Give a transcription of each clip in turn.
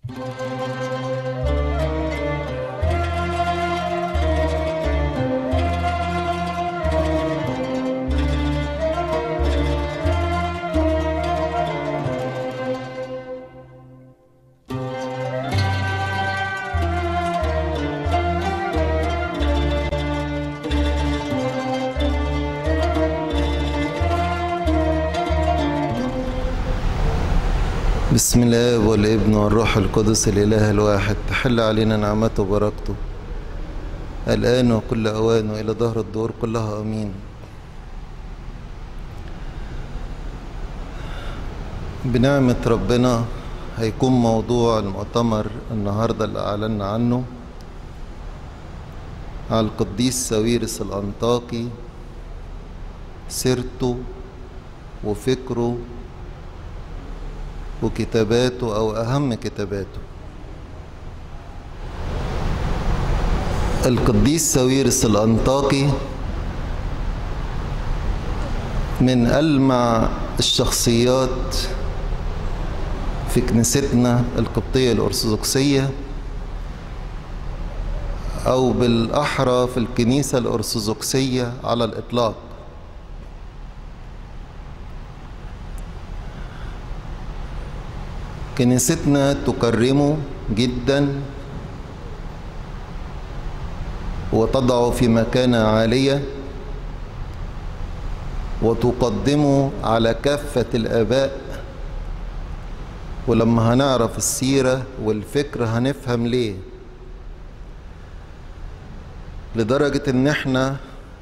بسم الله والابن والروح القدس الإله الواحد تحل علينا نعمته وبركته الآن وكل أوان وإلى ظهر الدور كلها أمين بنعمة ربنا هيكون موضوع المؤتمر النهاردة اللي أعلنا عنه على القديس ساويرس الأنطاكي سيرته وفكره وكتاباته أو أهم كتاباته القديس ساويرس الأنطاكي من ألمع الشخصيات في كنيستنا القبطية الأرثوذكسية أو بالأحرى في الكنيسة الأرثوذكسية على الإطلاق كنيستنا تكرمه جدا وتضعه في مكانة عالية وتقدمه على كافة الآباء ولما هنعرف السيرة والفكر هنفهم ليه لدرجة ان احنا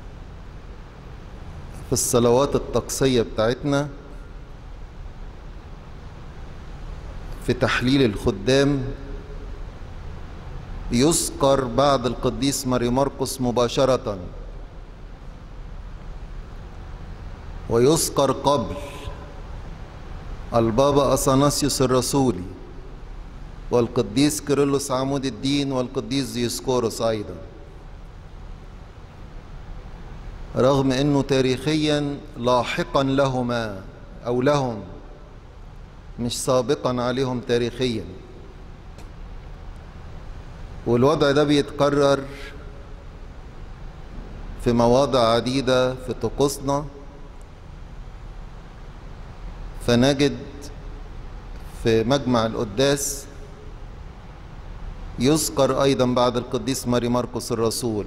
في الصلوات الطقسية بتاعتنا في تحليل الخدام يذكر بعد القديس ماري مرقس مباشرة ويذكر قبل البابا أثناسيوس الرسولي والقديس كيرلس عمود الدين والقديس ديسكوروس أيضا رغم أنه تاريخيا لاحقا لهما أو لهم مش سابقا عليهم تاريخيا والوضع ده بيتكرر في مواضع عديدة في طقوسنا فنجد في مجمع القداس يذكر أيضا بعد القديس ماري مرقس الرسول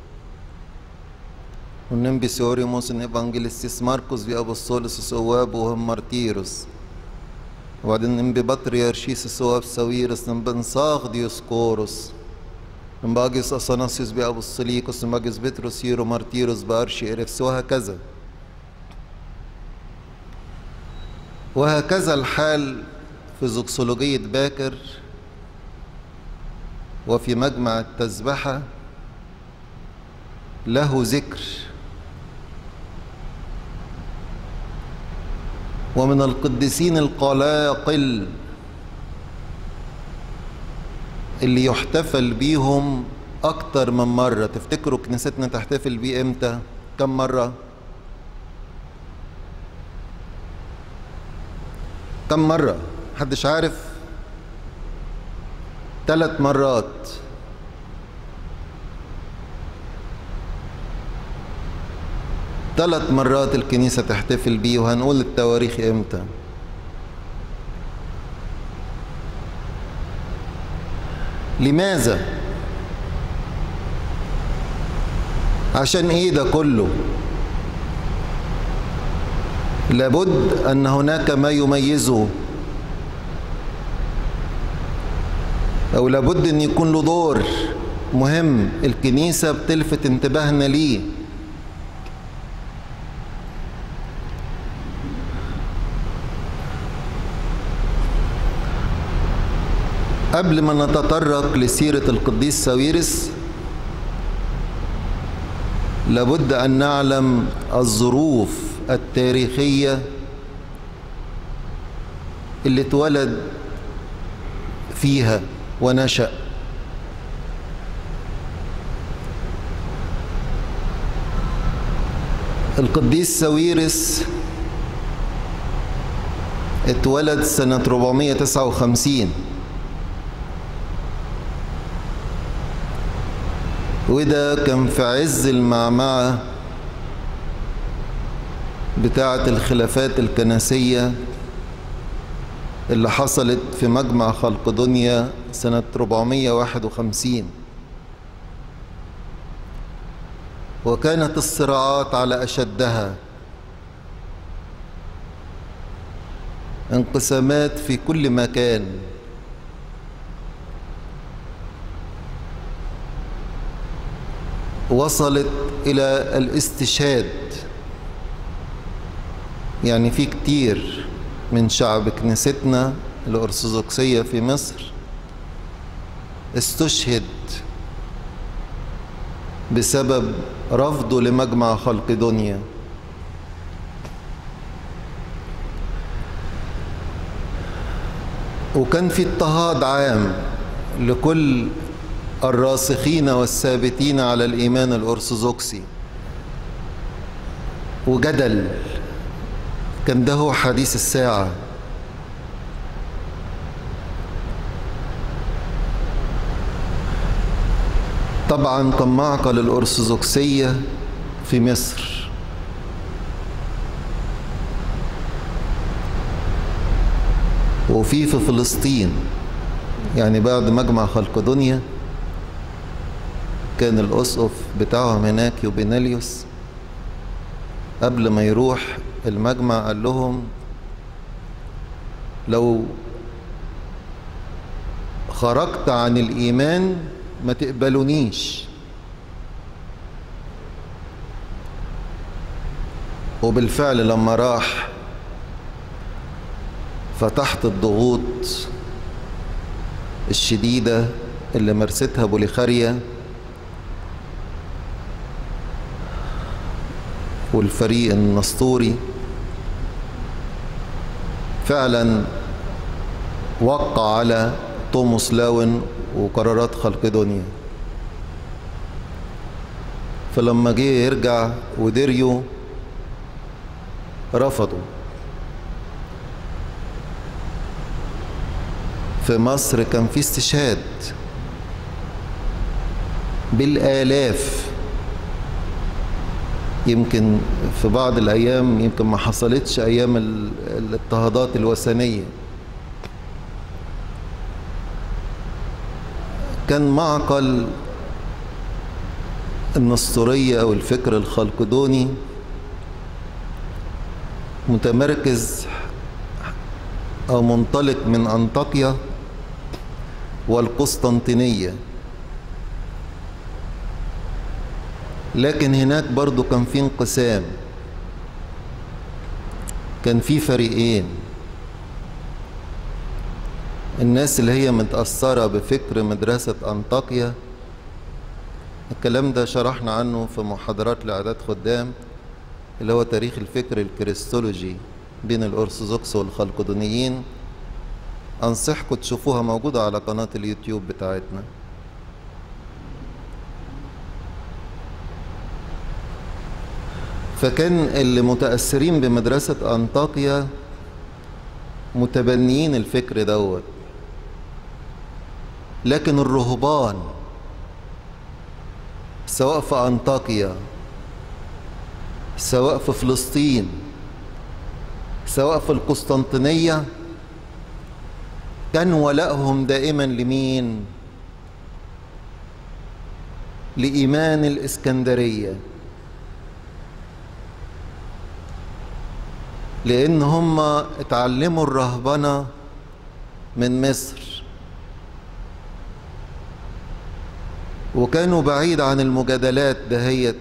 ونمبي سيوريموس ان ايفانجيليستيس ماركوس بي ابوستولوس سواب وهم مارتيروس وبعدين نمبي بطريرشيس سواب ساويرس نمبي نصاغ ديوسكوروس نمباجيس اثناسيوس بي ابوستوليكوس نمباجيس بطرس يورو مارتيروس بارشي ارفس وهكذا وهكذا الحال في زوكسولوجية باكر وفي مجمع التسبحة له ذكر ومن القديسين القلاقل اللي يحتفل بيهم أكتر من مرة تفتكروا كنيستنا تحتفل بيه إمتى؟ كم مرة؟ كم مرة؟ محدش عارف؟ ثلاث مرات ثلاث مرات الكنيسة تحتفل بيه وهنقول التواريخ امتى لماذا عشان ايه ده كله لابد ان هناك ما يميزه او لابد ان يكون له دور مهم الكنيسة بتلفت انتباهنا ليه قبل ما نتطرق لسيرة القديس ساويرس لابد أن نعلم الظروف التاريخية اللي اتولد فيها ونشأ القديس ساويرس اتولد سنة 459 وده كان في عز المعمعة بتاعة الخلافات الكنسية اللي حصلت في مجمع خلق دنيا سنة 451 وكانت الصراعات على أشدها انقسامات في كل مكان وصلت إلى الاستشهاد يعني في كتير من شعب كنيستنا الأرثوذكسية في مصر استشهد بسبب رفضه لمجمع خلق دنيا وكان في اضطهاد عام لكل الراسخين والثابتين على الإيمان الأرثوذكسي وجدل كان ده هو حديث الساعة طبعا كان معقل الأرثوذكسية في مصر وفي في فلسطين يعني بعد مجمع خلق دنيا كان الأسقف بتاعهم هناك يوبيناليوس قبل ما يروح المجمع قال لهم لو خرجت عن الإيمان ما تقبلونيش وبالفعل لما راح فتحت الضغوط الشديدة اللي مارستها بوليخاريا والفريق النسطوري فعلا وقع على توماس لاون وقرارات خلق دنيا فلما جه يرجع وديريو رفضوا في مصر كان في استشهاد بالآلاف يمكن في بعض الأيام يمكن ما حصلتش أيام الاضطهادات الوثنية كان معقل النسطورية أو الفكر الخلقدوني متمركز أو منطلق من أنطاكيا والقسطنطينية لكن هناك برضو كان في انقسام كان في فريقين الناس اللي هي متأثرة بفكر مدرسة أنطاكيا الكلام ده شرحنا عنه في محاضرات لإعداد خدام اللي هو تاريخ الفكر الكريستولوجي بين الأرثوذكس والخلقدونيين أنصحكم تشوفوها موجودة على قناة اليوتيوب بتاعتنا فكان اللي متأثرين بمدرسة أنطاكيا متبنيين الفكر دوت لكن الرهبان سواء في أنطاكيا سواء في فلسطين سواء في القسطنطينية كان ولائهم دائما لمين لإيمان الإسكندرية لأن هم اتعلموا الرهبنة من مصر وكانوا بعيد عن المجادلات دهيت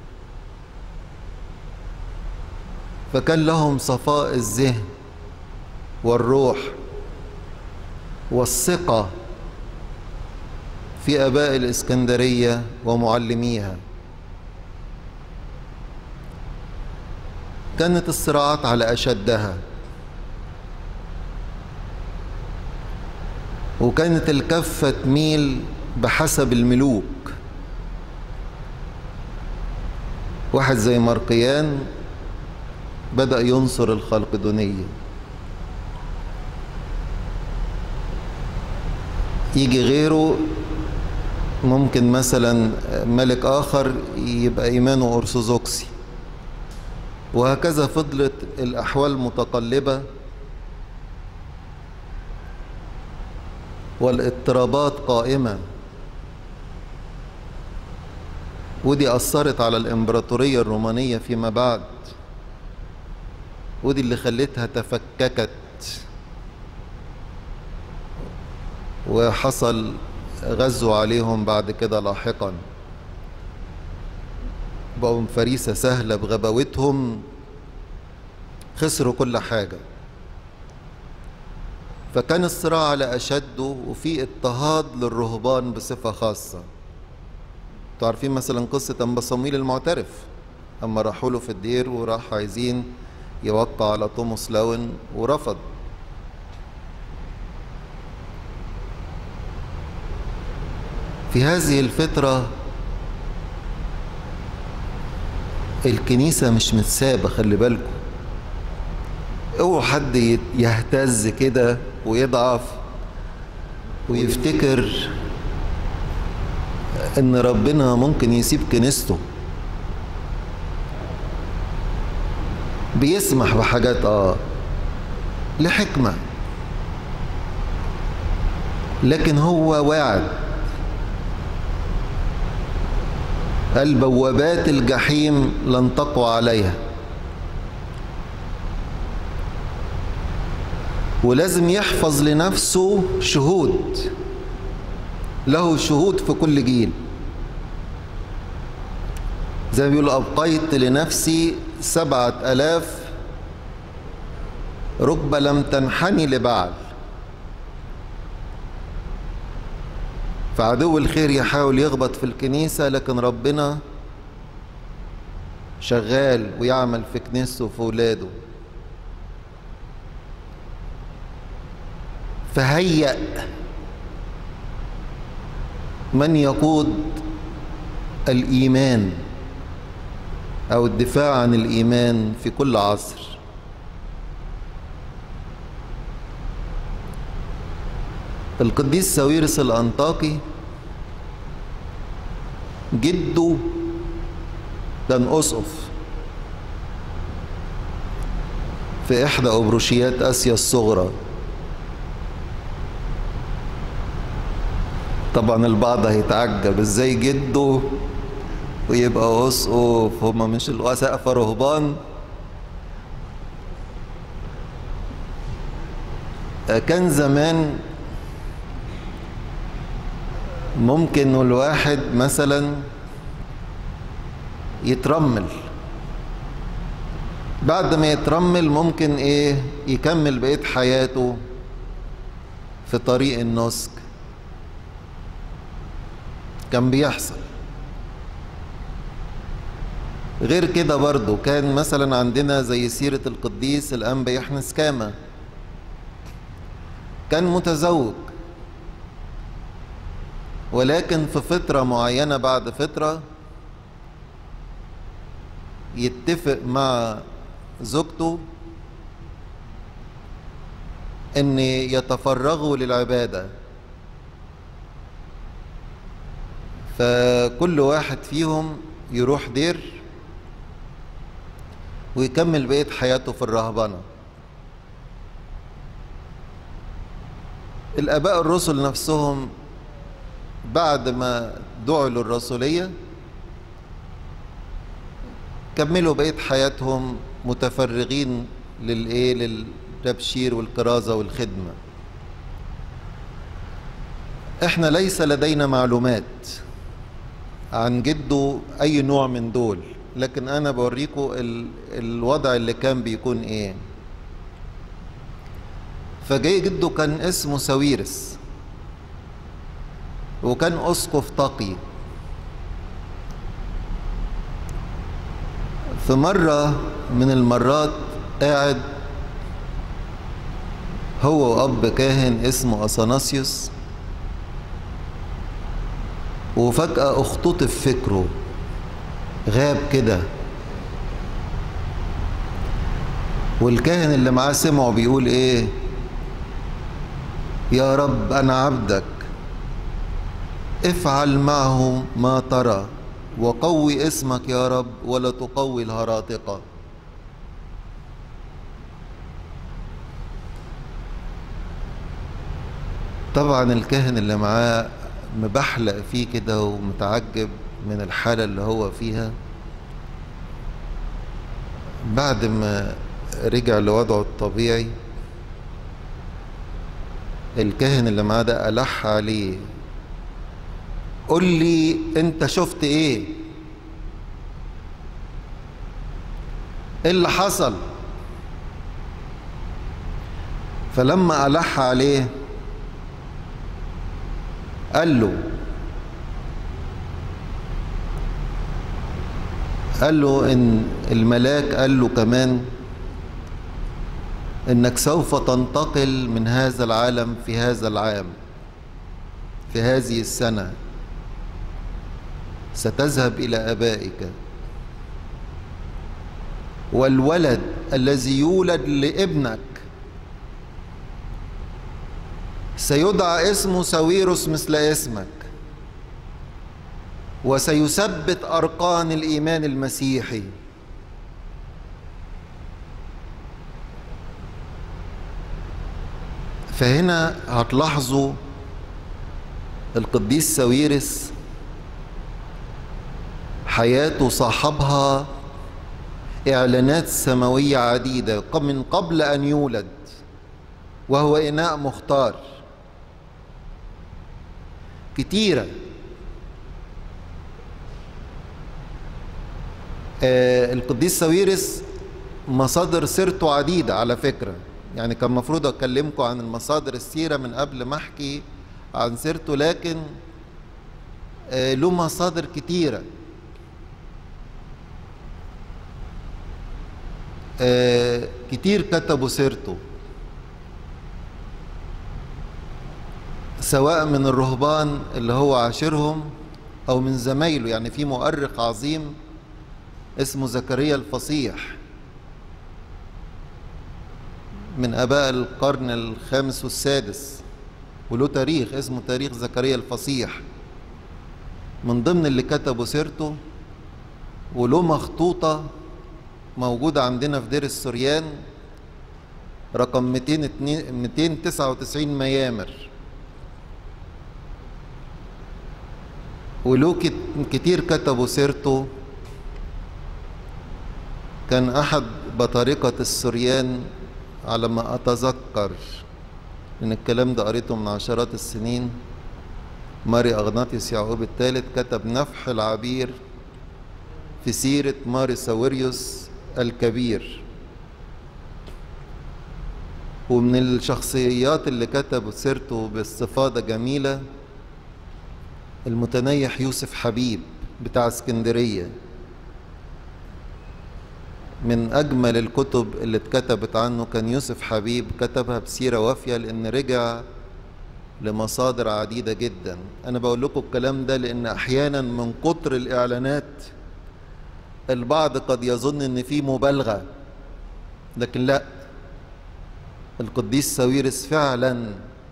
فكان لهم صفاء الذهن والروح والثقة في آباء الإسكندرية ومعلميها كانت الصراعات على أشدها وكانت الكفة تميل بحسب الملوك واحد زي مرقيان بدأ ينصر الخلقدونية يجي غيره ممكن مثلا ملك آخر يبقى إيمانه أرثوذكسي وهكذا فضلت الأحوال متقلبة والاضطرابات قائمة ودي أثرت على الإمبراطورية الرومانية فيما بعد ودي اللي خلتها تفككت وحصل غزو عليهم بعد كده لاحقا بقوا فريسة سهلة بغباوتهم خسروا كل حاجة فكان الصراع على أشده وفي اضطهاد للرهبان بصفة خاصة انتوا عارفين مثلا قصة أنبا صمويل المعترف أما راحوا له في الدير وراح عايزين يوقع على توماس لاون ورفض في هذه الفترة الكنيسة مش متسابة خلي بالكم اوعوا حد يهتز كده ويضعف ويفتكر ان ربنا ممكن يسيب كنيسته بيسمح بحاجات اه لحكمة لكن هو واعد قال بوابات الجحيم لن تقوى عليها ولازم يحفظ لنفسه شهود له شهود في كل جيل زي ما بيقول أبقيت لنفسي سبعة ألاف ركبة لم تنحني لبعل فعدو الخير يحاول يخبط في الكنيسة لكن ربنا شغال ويعمل في كنيسته وفي ولاده فهيأ من يقود الإيمان أو الدفاع عن الإيمان في كل عصر القديس ساويرس الأنطاكي جده كان أسقف في إحدى أبروشيات آسيا الصغرى طبعا البعض هيتعجب ازاي جده ويبقى اسقف هما مش الوسقفه رهبان كان زمان ممكن الواحد مثلا يترمل بعد ما يترمل ممكن ايه يكمل بقيه حياته في طريق النسك كان بيحصل غير كده برضو كان مثلا عندنا زي سيرة القديس الأنبا يحنس كاما كان متزوج ولكن في فترة معينة بعد فترة يتفق مع زوجته ان يتفرغوا للعباده فكل واحد فيهم يروح دير ويكمل بقية حياته في الرهبنة الآباء الرسل نفسهم بعد ما دعوا للرسولية كملوا بقية حياتهم متفرغين للإيه للتبشير والكرازة والخدمة احنا ليس لدينا معلومات عن جده اي نوع من دول لكن انا بوريكم ال... الوضع اللي كان بيكون ايه فجاي جده كان اسمه ساويرس وكان اسقف تقي في مرة من المرات قاعد هو وأب كاهن اسمه أثناسيوس وفجأة اختطف فكره غاب كده والكاهن اللي معاه سمعه بيقول ايه يا رب انا عبدك افعل معه ما ترى وقوي اسمك يا رب ولا تقوي الهراطقة طبعا الكاهن اللي معاه مبحلق فيه كده ومتعجب من الحالة اللي هو فيها بعد ما رجع لوضعه الطبيعي الكاهن اللي معاه ده ألح عليه قل لي انت شفت ايه ايه اللي حصل فلما ألح عليه قال له قال له ان الملاك قال له كمان انك سوف تنتقل من هذا العالم في هذا العام في هذه السنه ستذهب الى ابائك والولد الذي يولد لابنك سيدعى اسمه ساويرس مثل اسمك وسيثبت اركان الايمان المسيحي فهنا هتلاحظوا القديس ساويرس حياته صاحبها اعلانات سماويه عديده من قبل ان يولد وهو اناء مختار كتيره آه القديس ساويرس مصادر سيرته عديده على فكره يعني كان المفروض اكلمكم عن المصادر السيره من قبل ما احكي عن سيرته لكن آه له مصادر كتيره آه كتير كتبوا سيرته سواء من الرهبان اللي هو عاشرهم او من زمايله يعني في مؤرخ عظيم اسمه زكريا الفصيح من اباء القرن الخامس والسادس وله تاريخ اسمه تاريخ زكريا الفصيح من ضمن اللي كتبوا سيرته وله مخطوطه موجودة عندنا في دير السريان رقم 299 ميامر وله كتير كتبوا سيرته كان أحد بطارقة السريان على ما أتذكر إن الكلام ده قريته من عشرات السنين ماري أغناطيوس يعقوب الثالث كتب نفح العبير في سيرة ماري ساوريوس الكبير ومن الشخصيات اللي كتبوا سيرته باستفاضة جميلة المتنيح يوسف حبيب بتاع اسكندرية من أجمل الكتب اللي اتكتبت عنه كان يوسف حبيب كتبها بسيرة وافية لأن رجع لمصادر عديدة جدا أنا بقول لكم الكلام ده لأن أحيانا من كتر الإعلانات البعض قد يظن ان في مبالغه لكن لا القديس ساويرس فعلا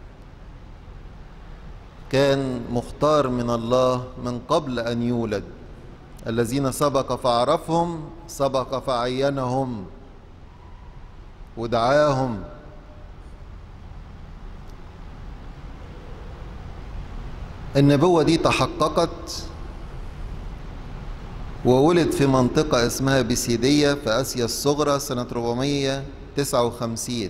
كان مختار من الله من قبل ان يولد الذين سبق فعرفهم سبق فعينهم ودعاهم النبوه دي تحققت وولد في منطقة اسمها بيسيدية في آسيا الصغرى سنة 459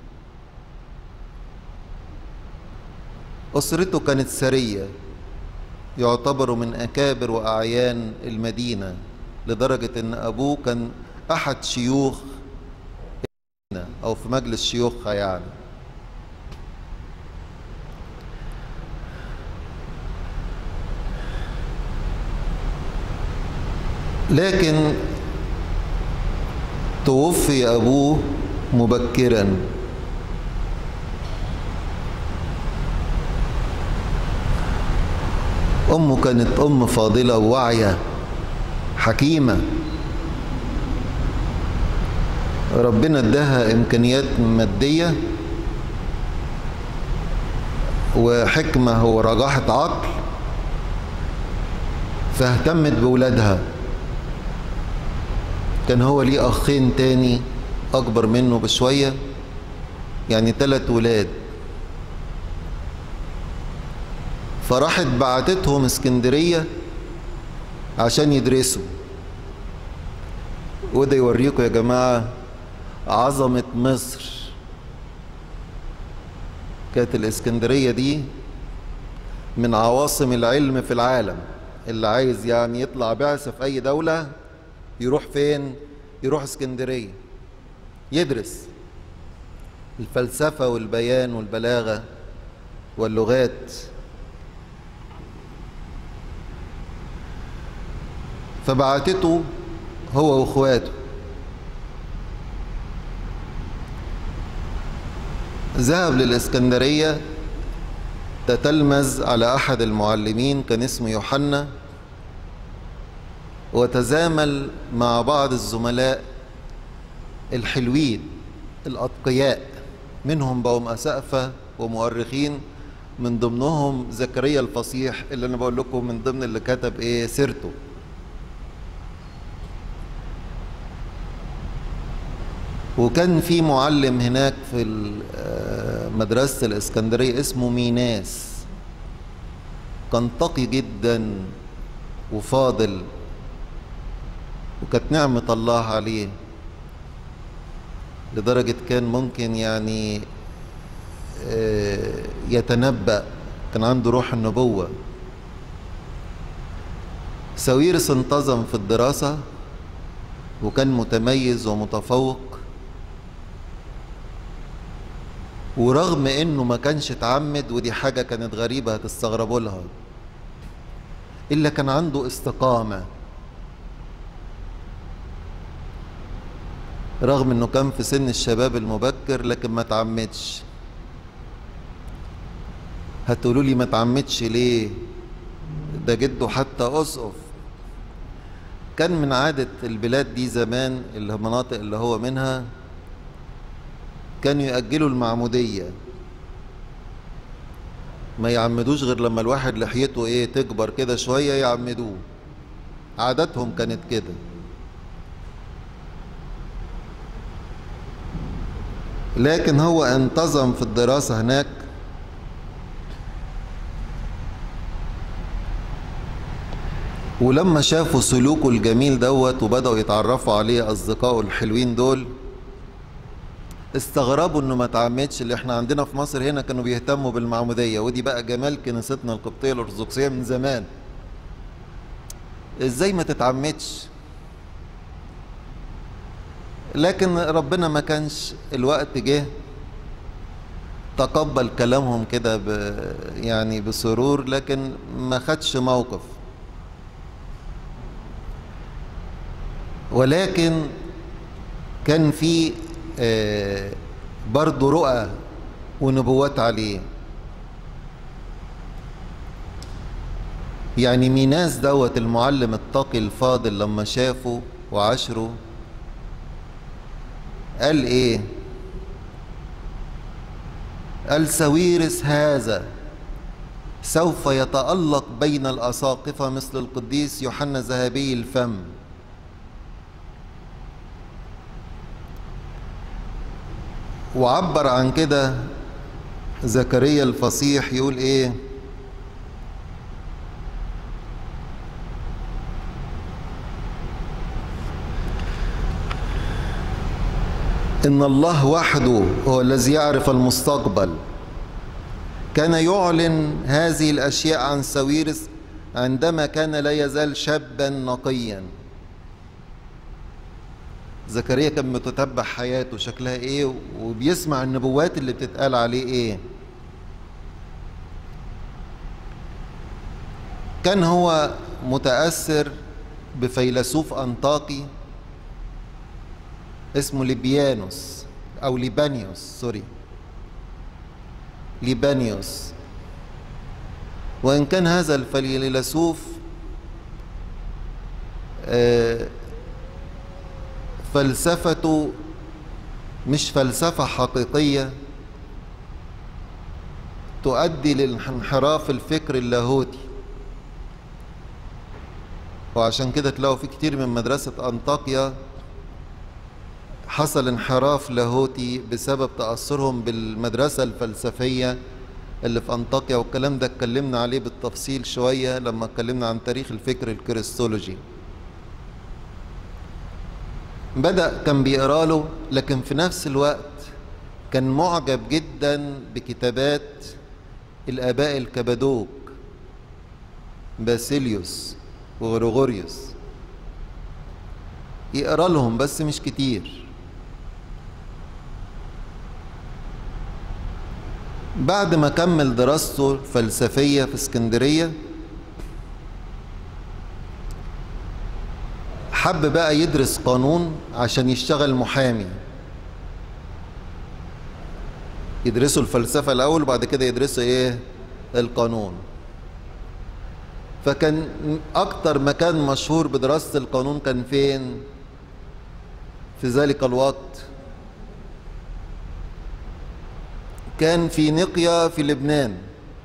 أسرته كانت ثرية يعتبر من أكابر وأعيان المدينة لدرجة أن أبوه كان أحد شيوخ أو في مجلس شيوخها يعني لكن توفي أبوه مبكرا أمه كانت أم فاضلة واعية حكيمة ربنا اداها إمكانيات مادية وحكمة ورجاحة عقل فاهتمت بولادها كان هو ليه أخين تاني أكبر منه بشوية يعني ثلاث ولاد فراحت بعتتهم اسكندرية عشان يدرسوا وده يوريكم يا جماعة عظمة مصر كانت الاسكندرية دي من عواصم العلم في العالم اللي عايز يعني يطلع بعثة في أي دولة يروح فين؟ يروح اسكندرية يدرس الفلسفة والبيان والبلاغة واللغات فبعتته هو واخواته ذهب للإسكندرية تتلمذ على أحد المعلمين كان اسمه يوحنا وتزامل مع بعض الزملاء الحلوين الأتقياء منهم بقوا أسقفة ومؤرخين من ضمنهم زكريا الفصيح اللي أنا بقول لكم من ضمن اللي كتب إيه سيرته وكان في معلم هناك في مدرسة الإسكندرية اسمه ميناس كان تقي جدا وفاضل وكانت نعمة الله عليه لدرجة كان ممكن يعني يتنبأ كان عنده روح النبوة ساويرس انتظم في الدراسة وكان متميز ومتفوق ورغم انه ما كانش اتعمد ودي حاجة كانت غريبة هتستغربوا لها الا كان عنده استقامة رغم انه كان في سن الشباب المبكر لكن ما تعمدش هتقولوا لي ما تعمدش ليه ده جده حتى اسقف كان من عادة البلاد دي زمان المناطق اللي هو منها كانوا يأجلوا المعمودية ما يعمدوش غير لما الواحد لحيته ايه تكبر كده شوية يعمدوه عاداتهم كانت كده لكن هو انتظم في الدراسة هناك ولما شافوا سلوكه الجميل دوت وبدأوا يتعرفوا عليه أصدقائه الحلوين دول استغربوا انه ما تعمدش اللي احنا عندنا في مصر هنا كانوا بيهتموا بالمعموديه ودي بقى جمال كنيستنا القبطيه الارثوذكسيه من زمان ازاي ما تتعمدش لكن ربنا ما كانش الوقت جه تقبل كلامهم كده ب يعني بسرور لكن ما خدش موقف ولكن كان في آه برضه رؤى ونبوات عليه يعني ميناس دوت المعلم التقي الفاضل لما شافه وعشره قال ايه قال سويرس هذا سوف يتألق بين الأساقفة مثل القديس يوحنا ذهبي الفم وعبر عن كده زكريا الفصيح يقول ايه ان الله وحده هو الذي يعرف المستقبل كان يعلن هذه الاشياء عن سويرس عندما كان لا يزال شابا نقيا زكريا كان متتبع حياته شكلها ايه وبيسمع النبوات اللي بتتقال عليه ايه كان هو متأثر بفيلسوف أنطاكي اسمه ليبيانوس أو ليبانيوس سوري ليبانيوس وإن كان هذا الفيلسوف آه فلسفته مش فلسفة حقيقية تؤدي للانحراف الفكر اللاهوتي وعشان كده تلاقوا في كتير من مدرسة أنطاكيا حصل انحراف لاهوتي بسبب تأثرهم بالمدرسة الفلسفية اللي في أنطاكيا والكلام ده اتكلمنا عليه بالتفصيل شوية لما اتكلمنا عن تاريخ الفكر الكريستولوجي بدأ كان بيقرا له لكن في نفس الوقت كان معجب جدا بكتابات الآباء الكبادوك باسيليوس وغريغوريوس يقرا لهم بس مش كتير بعد ما كمل دراسته الفلسفية في اسكندرية حب بقى يدرس قانون عشان يشتغل محامي يدرسوا الفلسفة الأول وبعد كده يدرسوا إيه القانون فكان أكتر مكان مشهور بدراسة القانون كان فين في ذلك الوقت كان في نقيا في لبنان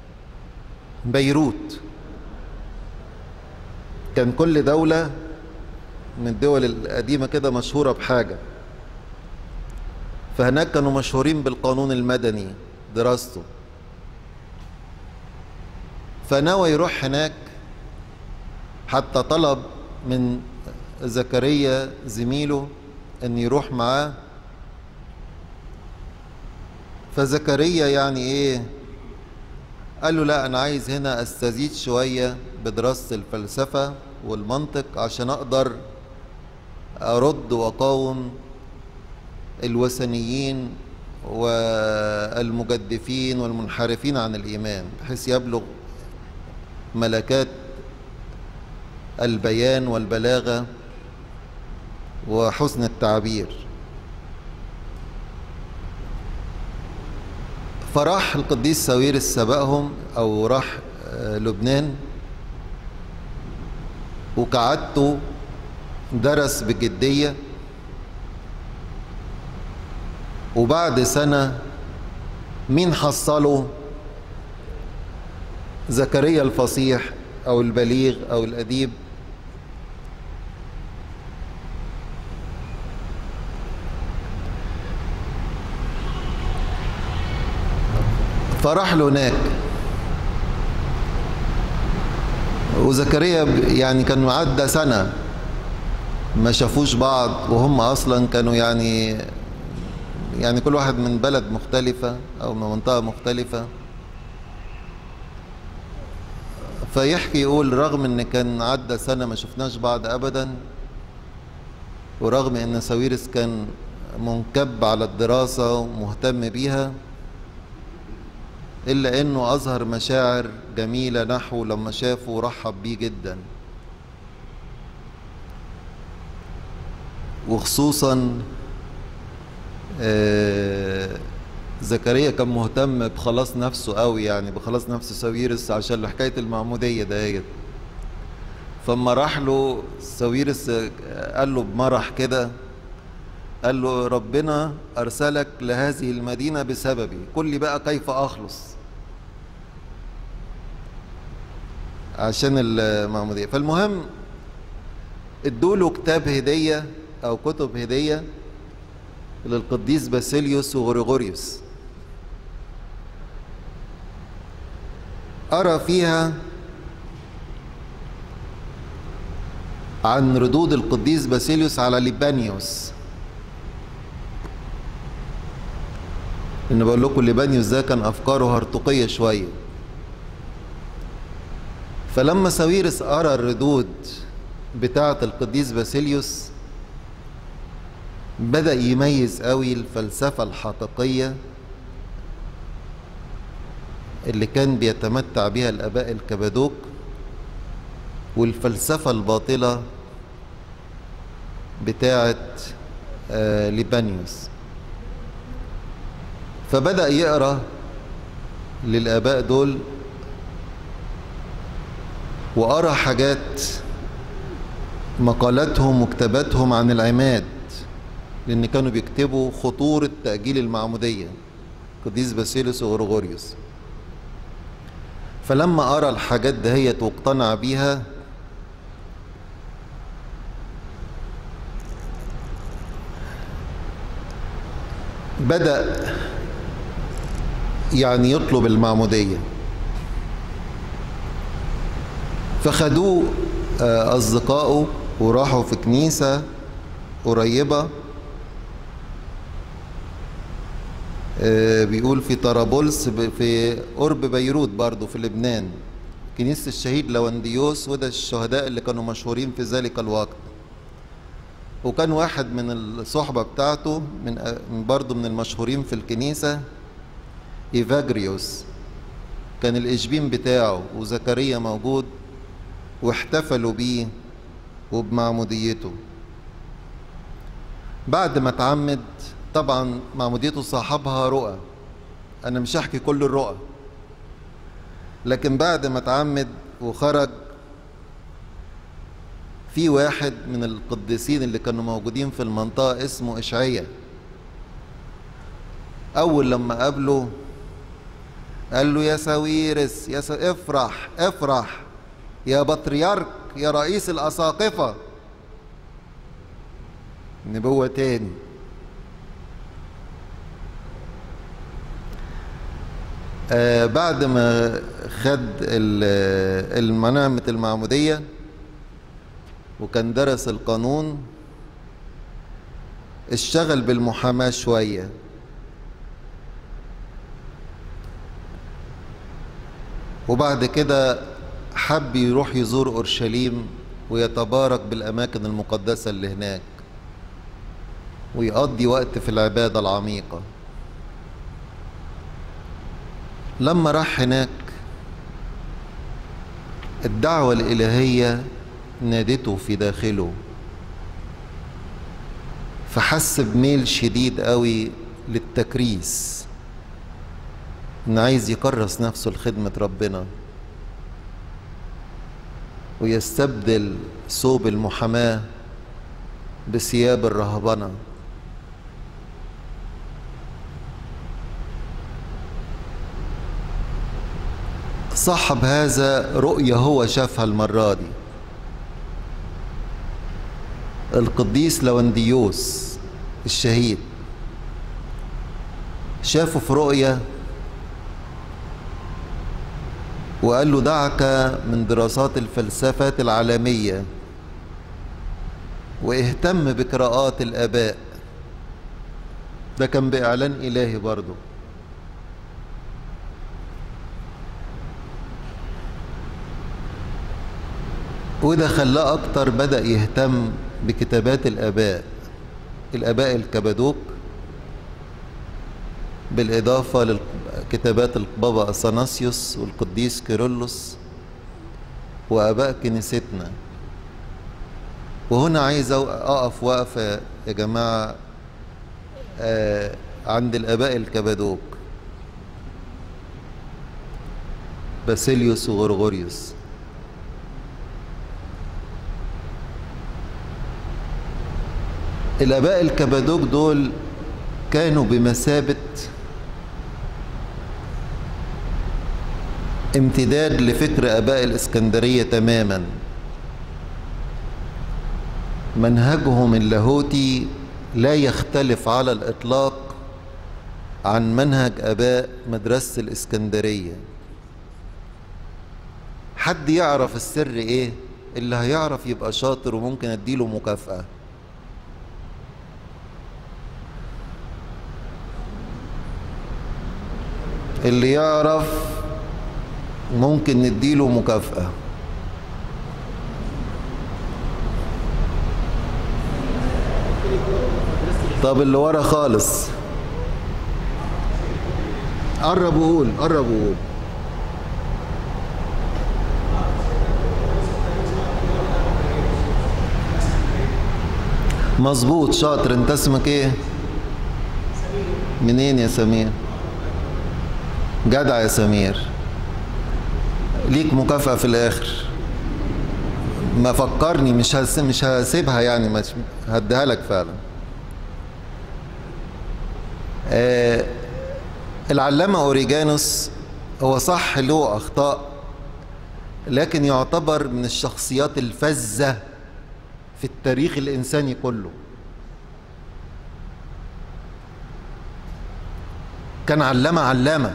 بيروت كان كل دولة من الدول القديمة كده مشهورة بحاجة فهناك كانوا مشهورين بالقانون المدني دراسته فنوى يروح هناك حتى طلب من زكريا زميله ان يروح معاه فزكريا يعني ايه قال له لا انا عايز هنا استزيد شويه بدراسه الفلسفه والمنطق عشان اقدر ارد واقاوم الوثنيين والمجدفين والمنحرفين عن الايمان بحيث يبلغ ملكات البيان والبلاغه وحسن التعبير فراح القديس ساويرس سبقهم او راح لبنان وكعادته درس بجدية وبعد سنة مين حصله زكريا الفصيح أو البليغ أو الأديب فراح له هناك وزكريا يعني كان عدى سنة ما شافوش بعض وهم أصلا كانوا يعني يعني كل واحد من بلد مختلفة أو من منطقة مختلفة فيحكي يقول رغم ان كان عدى سنة ما شفناش بعض أبدا ورغم ان ساويرس كان منكب على الدراسة ومهتم بيها إلا إنه أظهر مشاعر جميلة نحو لما شافه ورحب بيه جدا وخصوصا آه زكريا كان مهتم بخلاص نفسه قوي يعني بخلاص نفسه ساويرس عشان حكاية المعمودية دهيت فما راح له ساويرس قال له بمرح كده قال له ربنا أرسلك لهذه المدينة بسببي قل لي بقى كيف أخلص عشان المعمودية فالمهم ادوله كتاب هدية أو كتب هدية للقديس باسيليوس وغريغوريوس أرى فيها عن ردود القديس باسيليوس على ليبانيوس ان بقول لكم ليبانيوس ده كان افكاره هرطقيه شويه فلما ساويرس قرا الردود بتاعه القديس باسيليوس بدا يميز قوي الفلسفه الحقيقيه اللي كان بيتمتع بها الاباء الكبادوك والفلسفه الباطله بتاعه آه ليبانيوس فبدأ يقرأ للآباء دول وقرأ حاجات مقالاتهم وكتاباتهم عن العماد لأن كانوا بيكتبوا خطورة تأجيل المعمودية قديس باسيلوس وغرغوريوس فلما قرأ الحاجات دهيت واقتنع بيها بدأ يعني يطلب المعمودية فخدوه أصدقائه وراحوا في كنيسة قريبة بيقول في طرابلس في قرب بيروت برضو في لبنان كنيسة الشهيد لونديوس وده الشهداء اللي كانوا مشهورين في ذلك الوقت وكان واحد من الصحبة بتاعته من برضه من المشهورين في الكنيسة إيفاجريوس كان الإشبين بتاعه وزكريا موجود واحتفلوا بيه وبمعموديته بعد ما اتعمد طبعا معموديته صاحبها رؤى أنا مش هحكي كل الرؤى لكن بعد ما اتعمد وخرج في واحد من القديسين اللي كانوا موجودين في المنطقة اسمه إشعية أول لما قابله قال له يا ساويرس يا سا... افرح افرح يا بطريرك يا رئيس الأساقفة نبوة تاني آه بعد ما خد المنامة المعمودية وكان درس القانون اشتغل بالمحاماة شوية وبعد كده حب يروح يزور أورشليم ويتبارك بالأماكن المقدسة اللي هناك ويقضي وقت في العبادة العميقة لما راح هناك الدعوة الإلهية نادته في داخله فحس بميل شديد قوي للتكريس إن عايز يكرس نفسه لخدمة ربنا ويستبدل ثوب المحاماة بثياب الرهبنة صاحب هذا رؤية هو شافها المرة دي القديس لونديوس الشهيد شافه في رؤية وقال له دعك من دراسات الفلسفات العالمية واهتم بقراءات الآباء ده كان بإعلان إلهي برضه وده خلاه أكتر بدأ يهتم بكتابات الآباء الآباء الكبدوك بالإضافة لكتابات البابا أثناسيوس والقديس كيرلس وآباء كنيستنا وهنا عايز أقف وقفة يا جماعة آه عند الآباء الكبدوك باسيليوس وغرغوريوس الآباء الكبدوك دول كانوا بمثابة امتداد لفكر آباء الإسكندرية تماما منهجهم اللاهوتي لا يختلف على الإطلاق عن منهج آباء مدرسة الإسكندرية حد يعرف السر إيه اللي هيعرف يبقى شاطر وممكن أديله مكافأة اللي يعرف ممكن نديله مكافأة طب اللي ورا خالص قرب وقول قرب وقول مظبوط شاطر انت اسمك ايه منين يا سمير جدع يا سمير ليك مكافأة في الآخر ما فكرني مش هس... مش هسيبها يعني مش هديها لك فعلا آه العلامة أوريجانوس هو صح له أخطاء لكن يعتبر من الشخصيات الفذة في التاريخ الإنساني كله كان علامة علامة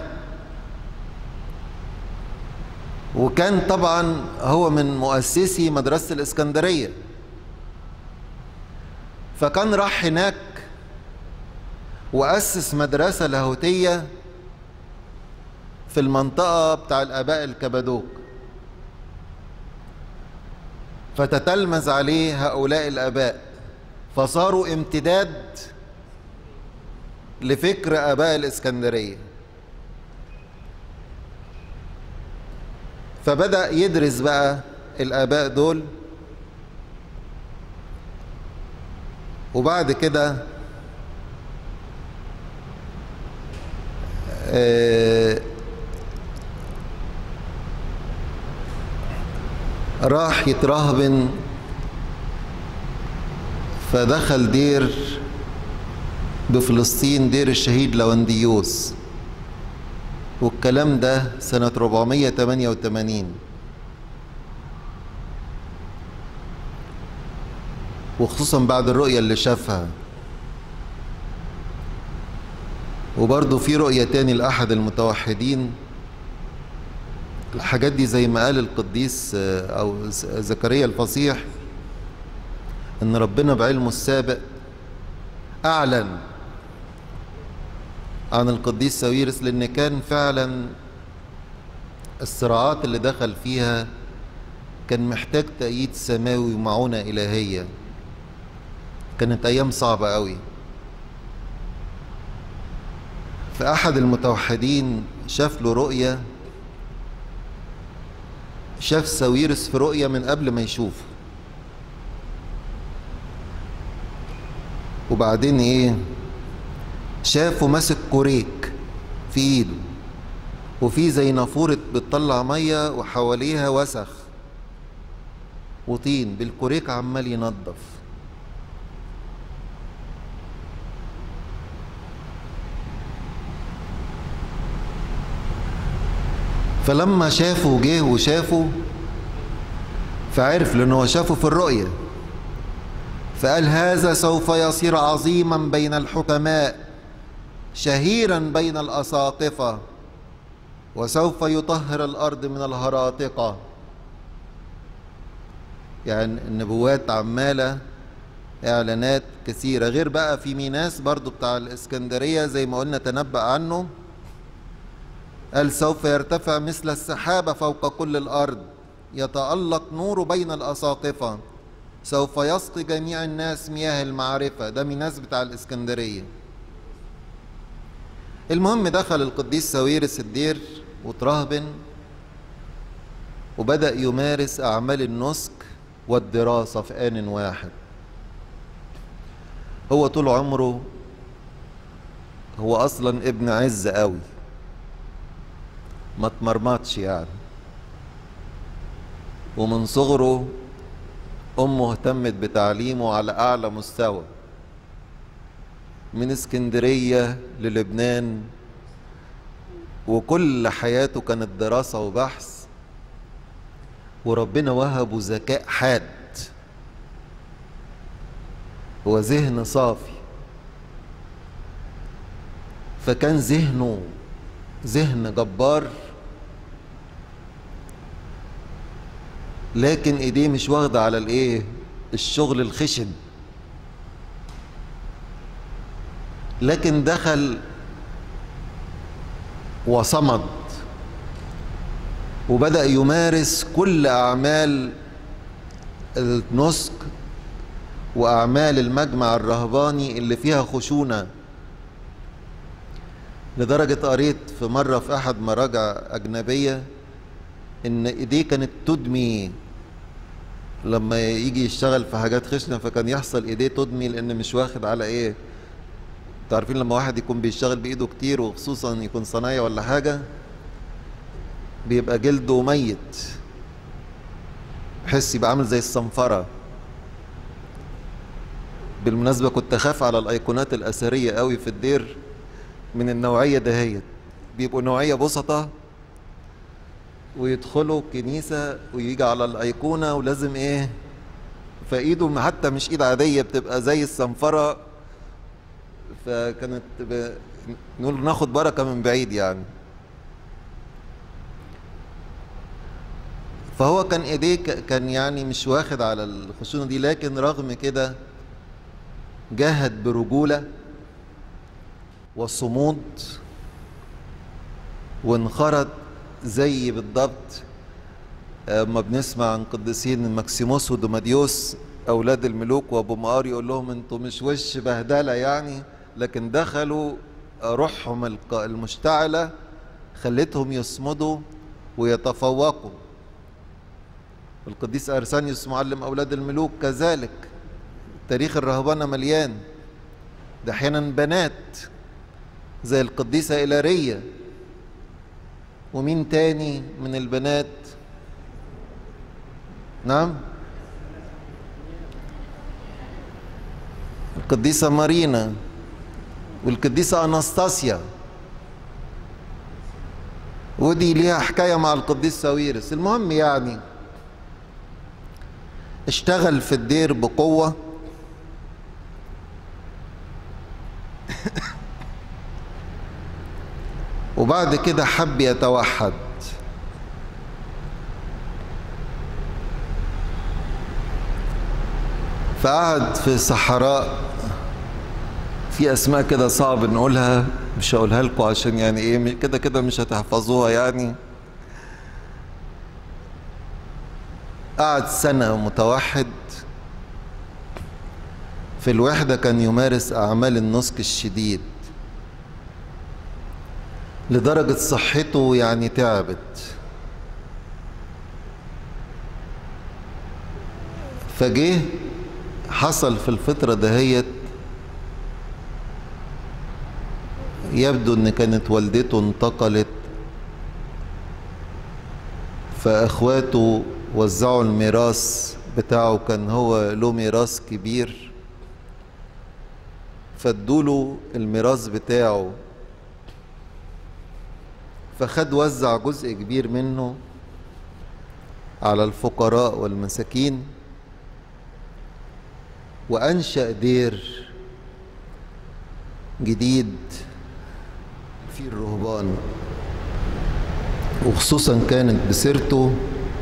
وكان طبعا هو من مؤسسي مدرسة الإسكندرية فكان راح هناك وأسس مدرسة لاهوتية في المنطقة بتاع الآباء الكبدوك فتتلمذ عليه هؤلاء الآباء فصاروا امتداد لفكر آباء الإسكندرية فبدأ يدرس بقى الآباء دول وبعد كده آه راح يترهبن فدخل دير بفلسطين دير الشهيد لونديوس والكلام ده سنة 488 وخصوصا بعد الرؤية اللي شافها وبرضه في رؤية تاني لأحد المتوحدين الحاجات دي زي ما قال القديس أو زكريا الفصيح إن ربنا بعلمه السابق أعلن عن القديس ساويرس لأن كان فعلا الصراعات اللي دخل فيها كان محتاج تأييد سماوي ومعونة إلهية كانت أيام صعبة قوي فأحد المتوحدين شاف له رؤية شاف ساويرس في رؤية من قبل ما يشوفه وبعدين ايه شافه ماسك كوريك في ايده وفي زي نافورة بتطلع مية وحواليها وسخ وطين بالكوريك عمال ينظف فلما شافه جه وشافه فعرف لأنه شافه في الرؤية فقال هذا سوف يصير عظيما بين الحكماء شهيرا بين الأساقفة وسوف يطهر الأرض من الهراطقة يعني النبوات عمالة إعلانات كثيرة غير بقى في ميناس برضو بتاع الإسكندرية زي ما قلنا تنبأ عنه قال سوف يرتفع مثل السحابة فوق كل الأرض يتألق نور بين الأساقفة سوف يسقي جميع الناس مياه المعرفة ده ميناس بتاع الإسكندرية المهم دخل القديس ساويرس الدير وترهبن وبدأ يمارس أعمال النسك والدراسة في آن واحد هو طول عمره هو أصلا ابن عز قوي ما اتمرمطش يعني ومن صغره أمه اهتمت بتعليمه على أعلى مستوى من اسكندرية للبنان وكل حياته كانت دراسة وبحث وربنا وهبه ذكاء حاد هو ذهن صافي فكان ذهنه ذهن جبار لكن ايديه مش واخده على الايه الشغل الخشن لكن دخل وصمد وبدا يمارس كل اعمال النسك واعمال المجمع الرهباني اللي فيها خشونه لدرجه قريت في مره في احد مراجع اجنبيه ان ايديه كانت تدمي لما يجي يشتغل في حاجات خشنه فكان يحصل ايديه تدمي لان مش واخد على ايه عارفين لما واحد يكون بيشتغل بايده كتير وخصوصا يكون صنايعي ولا حاجه بيبقى جلده ميت بحس يبقى عامل زي الصنفره بالمناسبه كنت اخاف على الايقونات الاثريه قوي في الدير من النوعيه دهيت بيبقوا نوعيه بسطه ويدخلوا الكنيسة ويجي على الأيقونة ولازم إيه فإيده حتى مش إيد عادية بتبقى زي الصنفرة فكانت ب... نقول ناخد بركة من بعيد يعني فهو كان ايديه ك- كان يعني مش واخد على الخشونة دي لكن رغم كده جاهد برجولة وصمود وانخرط زي بالضبط اما بنسمع عن قديسين ماكسيموس ودوماديوس اولاد الملوك وابو مقار يقول لهم انتوا مش وش بهدله يعني لكن دخلوا روحهم الق- المشتعله خلتهم يصمدوا ويتفوقوا القديس ارسانيوس معلم اولاد الملوك كذلك تاريخ الرهبنه مليان ده احيانا بنات زي القديسه إيلارية ومين تاني من البنات نعم القديسة مارينا والقديسة أناستاسيا ودي ليها حكاية مع القديس ساويرس المهم يعني اشتغل في الدير بقوة وبعد كده حب يتوحد فقعد في صحراء في اسماء كده صعب نقولها مش هقولها لكم عشان يعني ايه كده كده مش هتحفظوها يعني قعد سنة متوحد في الوحدة كان يمارس أعمال النسك الشديد لدرجة صحته يعني تعبت فجه حصل في الفترة دهيت يبدو ان كانت والدته انتقلت فاخواته وزعوا الميراث بتاعه كان هو له ميراث كبير فادوله الميراث بتاعه فخد وزع جزء كبير منه على الفقراء والمساكين وأنشأ دير جديد في الرهبان وخصوصا كانت بسيرته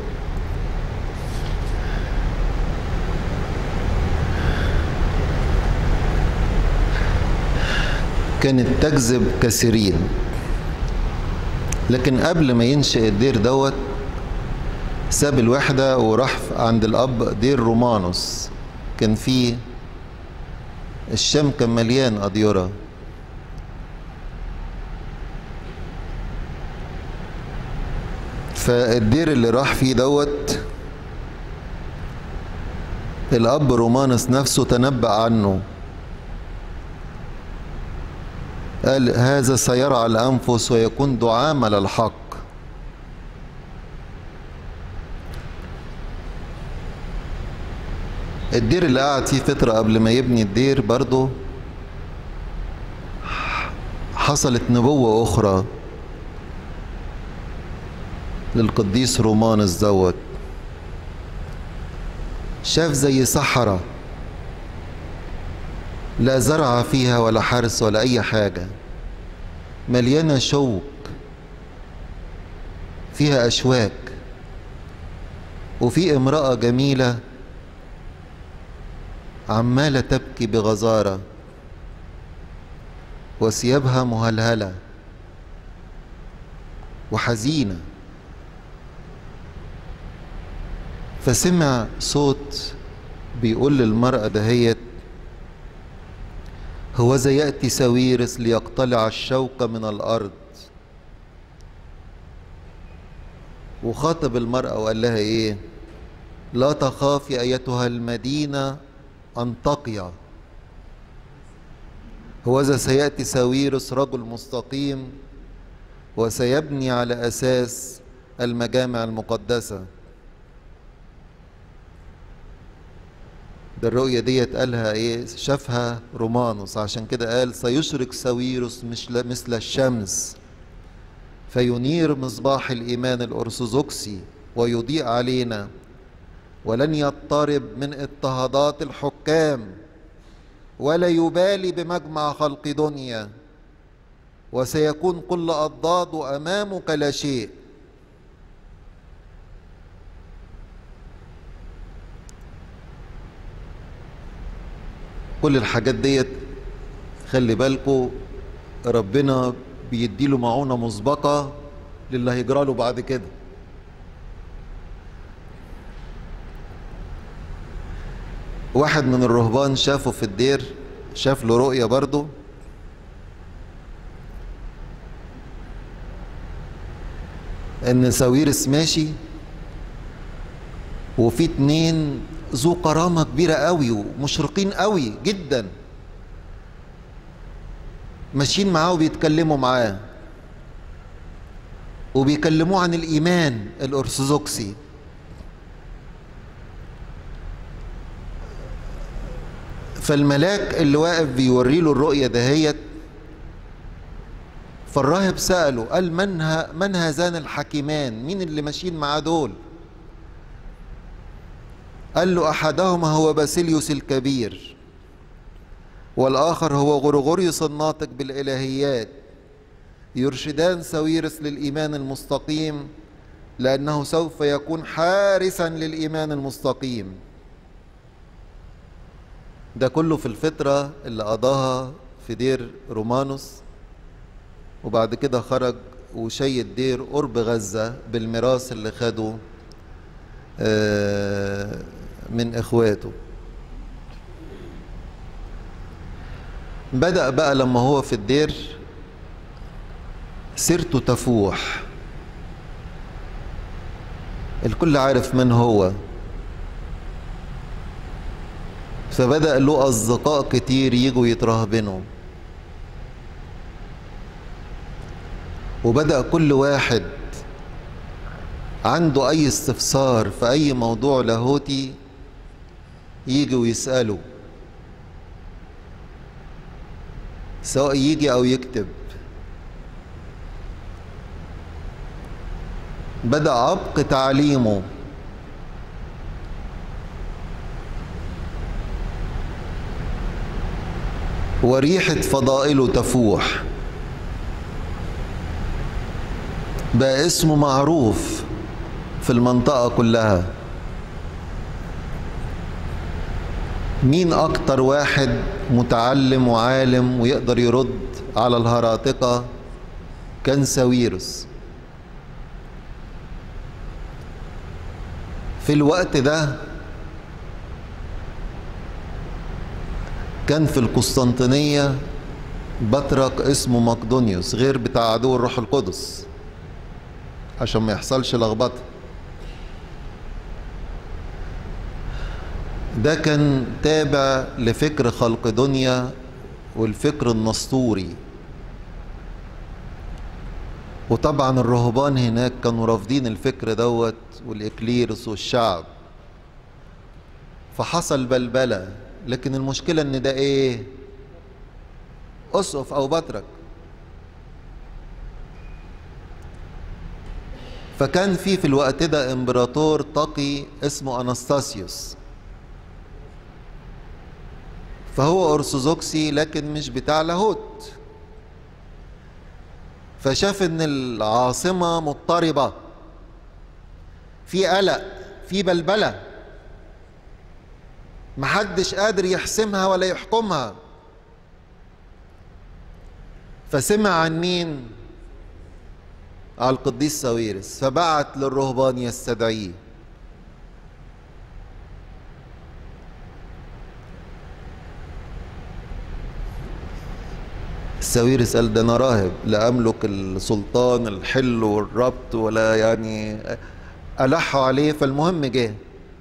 كانت تجذب كثيرين لكن قبل ما ينشئ الدير دوت ساب الوحدة وراح عند الأب دير رومانوس كان فيه الشام كان مليان أديرة فالدير اللي راح فيه دوت الأب رومانوس نفسه تنبأ عنه قال هذا سيرعى الأنفس ويكون دعامة للحق الدير اللي قعد فيه فترة قبل ما يبني الدير برضه حصلت نبوة أخرى للقديس رومانوس دوت شاف زي صحراء لا زرع فيها ولا حرس ولا أي حاجة مليانة شوك فيها أشواك وفي امرأة جميلة عمالة تبكي بغزارة وثيابها مهلهلة وحزينة فسمع صوت بيقول للمرأة دهيت هوذا يأتي ساويرس ليقتلع الشوك من الأرض وخاطب المرأة وقال لها إيه لا تخافي أيتها المدينة أنطقيا هوذا سيأتي ساويرس رجل مستقيم وسيبني على أساس المجامع المقدسة ده الرؤية ديت قالها ايه شافها رومانوس عشان كده قال سيشرق ساويرس مش مثل الشمس فينير مصباح الإيمان الأرثوذكسي ويضيء علينا ولن يضطرب من اضطهادات الحكام ولا يبالي بمجمع خلق دنيا وسيكون كل أضداد أمامك لا شيء كل الحاجات ديت خلي بالكو ربنا بيديله معونة مسبقة للي هيجرى له بعد كده واحد من الرهبان شافه في الدير شاف له رؤية برضه ان ساويرس ماشي وفي اتنين ذو كرامة كبيرة قوي ومشرقين قوي جدا ماشيين معاه وبيتكلموا معاه وبيكلموه عن الإيمان الأرثوذكسي فالملاك اللي واقف بيوري له الرؤية دهيت فالراهب سأله قال من, ها من هذان الحكيمان مين اللي ماشيين معاه دول قال له أحدهما هو باسيليوس الكبير والآخر هو غرغوريوس الناطق بالإلهيات يرشدان ساويرس للإيمان المستقيم لأنه سوف يكون حارسا للإيمان المستقيم ده كله في الفترة اللي قضاها في دير رومانوس وبعد كده خرج وشيد دير قرب غزة بالميراث اللي خده من إخواته بدأ بقى لما هو في الدير سيرته تفوح الكل عارف من هو فبدأ له أصدقاء كتير يجوا يترهبنوا وبدأ كل واحد عنده أي استفسار في أي موضوع لاهوتي يجي ويسأله سواء يجي أو يكتب بدأ عبق تعليمه وريحة فضائله تفوح بقى اسمه معروف في المنطقة كلها مين أكتر واحد متعلم وعالم ويقدر يرد على الهراطقة كان ساويرس في الوقت ده كان في القسطنطينية بطرك اسمه مقدونيوس غير بتاع عدو الروح القدس عشان ما يحصلش لخبطه ده كان تابع لفكر خلق دنيا والفكر النسطوري وطبعا الرهبان هناك كانوا رافضين الفكر دوت والإكليرس والشعب فحصل بلبلة لكن المشكلة ان ده ايه أسقف أو بطرك فكان في في الوقت ده امبراطور تقي اسمه أنستاسيوس فهو أرثوذكسي لكن مش بتاع لاهوت فشاف ان العاصمة مضطربة في قلق في بلبلة محدش قادر يحسمها ولا يحكمها فسمع عن مين على القديس ساويرس فبعت للرهبان يستدعيه الساويرس قال ده انا راهب لا املك السلطان الحل والربط ولا يعني الحوا عليه فالمهم جه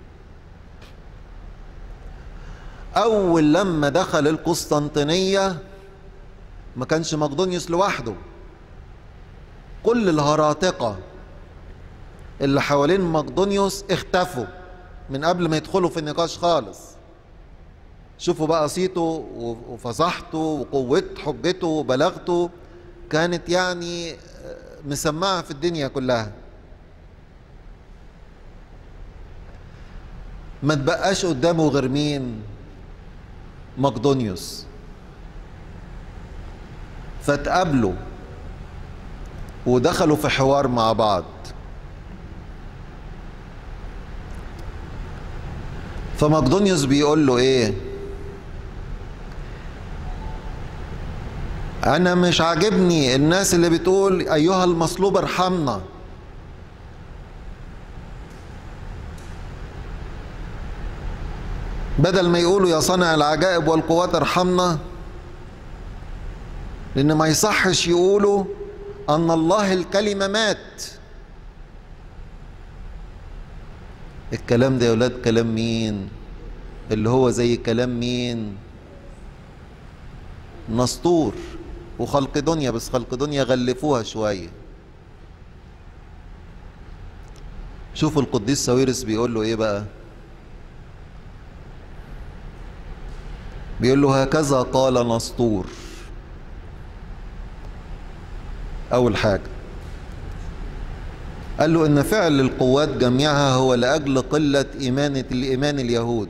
اول لما دخل القسطنطينيه ما كانش مقدونيوس لوحده كل الهراطقه اللي حوالين مقدونيوس اختفوا من قبل ما يدخلوا في النقاش خالص شوفوا بقى صيته وفصاحته وقوة حجته وبلاغته كانت يعني مسمعة في الدنيا كلها ما تبقاش قدامه غير مين مقدونيوس فتقابلوا ودخلوا في حوار مع بعض فمقدونيوس بيقول له ايه انا مش عاجبني الناس اللي بتقول ايها المصلوب ارحمنا بدل ما يقولوا يا صانع العجائب والقوات ارحمنا لان ما يصحش يقولوا ان الله الكلمه مات الكلام ده يا ولاد كلام مين اللي هو زي كلام مين نسطور وخلق دنيا بس خلق دنيا غلفوها شويه شوفوا القديس ساويرس بيقول له ايه بقى بيقول له هكذا قال نسطور اول حاجه قال له ان فعل القوات جميعها هو لاجل قله ايمان الايمان اليهود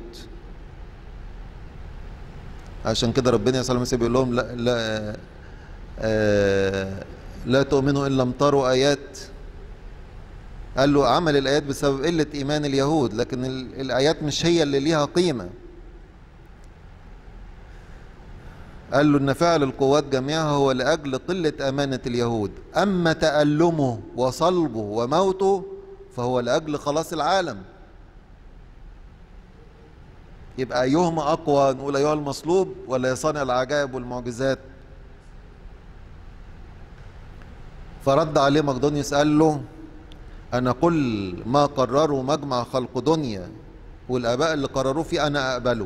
عشان كده ربنا يسوع المسيح بيقول لهم لا لا آه لا تؤمنوا ان لم تروا ايات قال له عمل الايات بسبب قله ايمان اليهود لكن الايات مش هي اللي ليها قيمه قال له ان فعل القوات جميعها هو لاجل قله امانه اليهود اما تالمه وصلبه وموته فهو لاجل خلاص العالم يبقى ايهما اقوى نقول ايها المصلوب ولا يصنع العجائب والمعجزات فرد عليه مقدونيوس قال له انا كل ما قرره مجمع خلق دنيا والاباء اللي قرروه فيه انا اقبله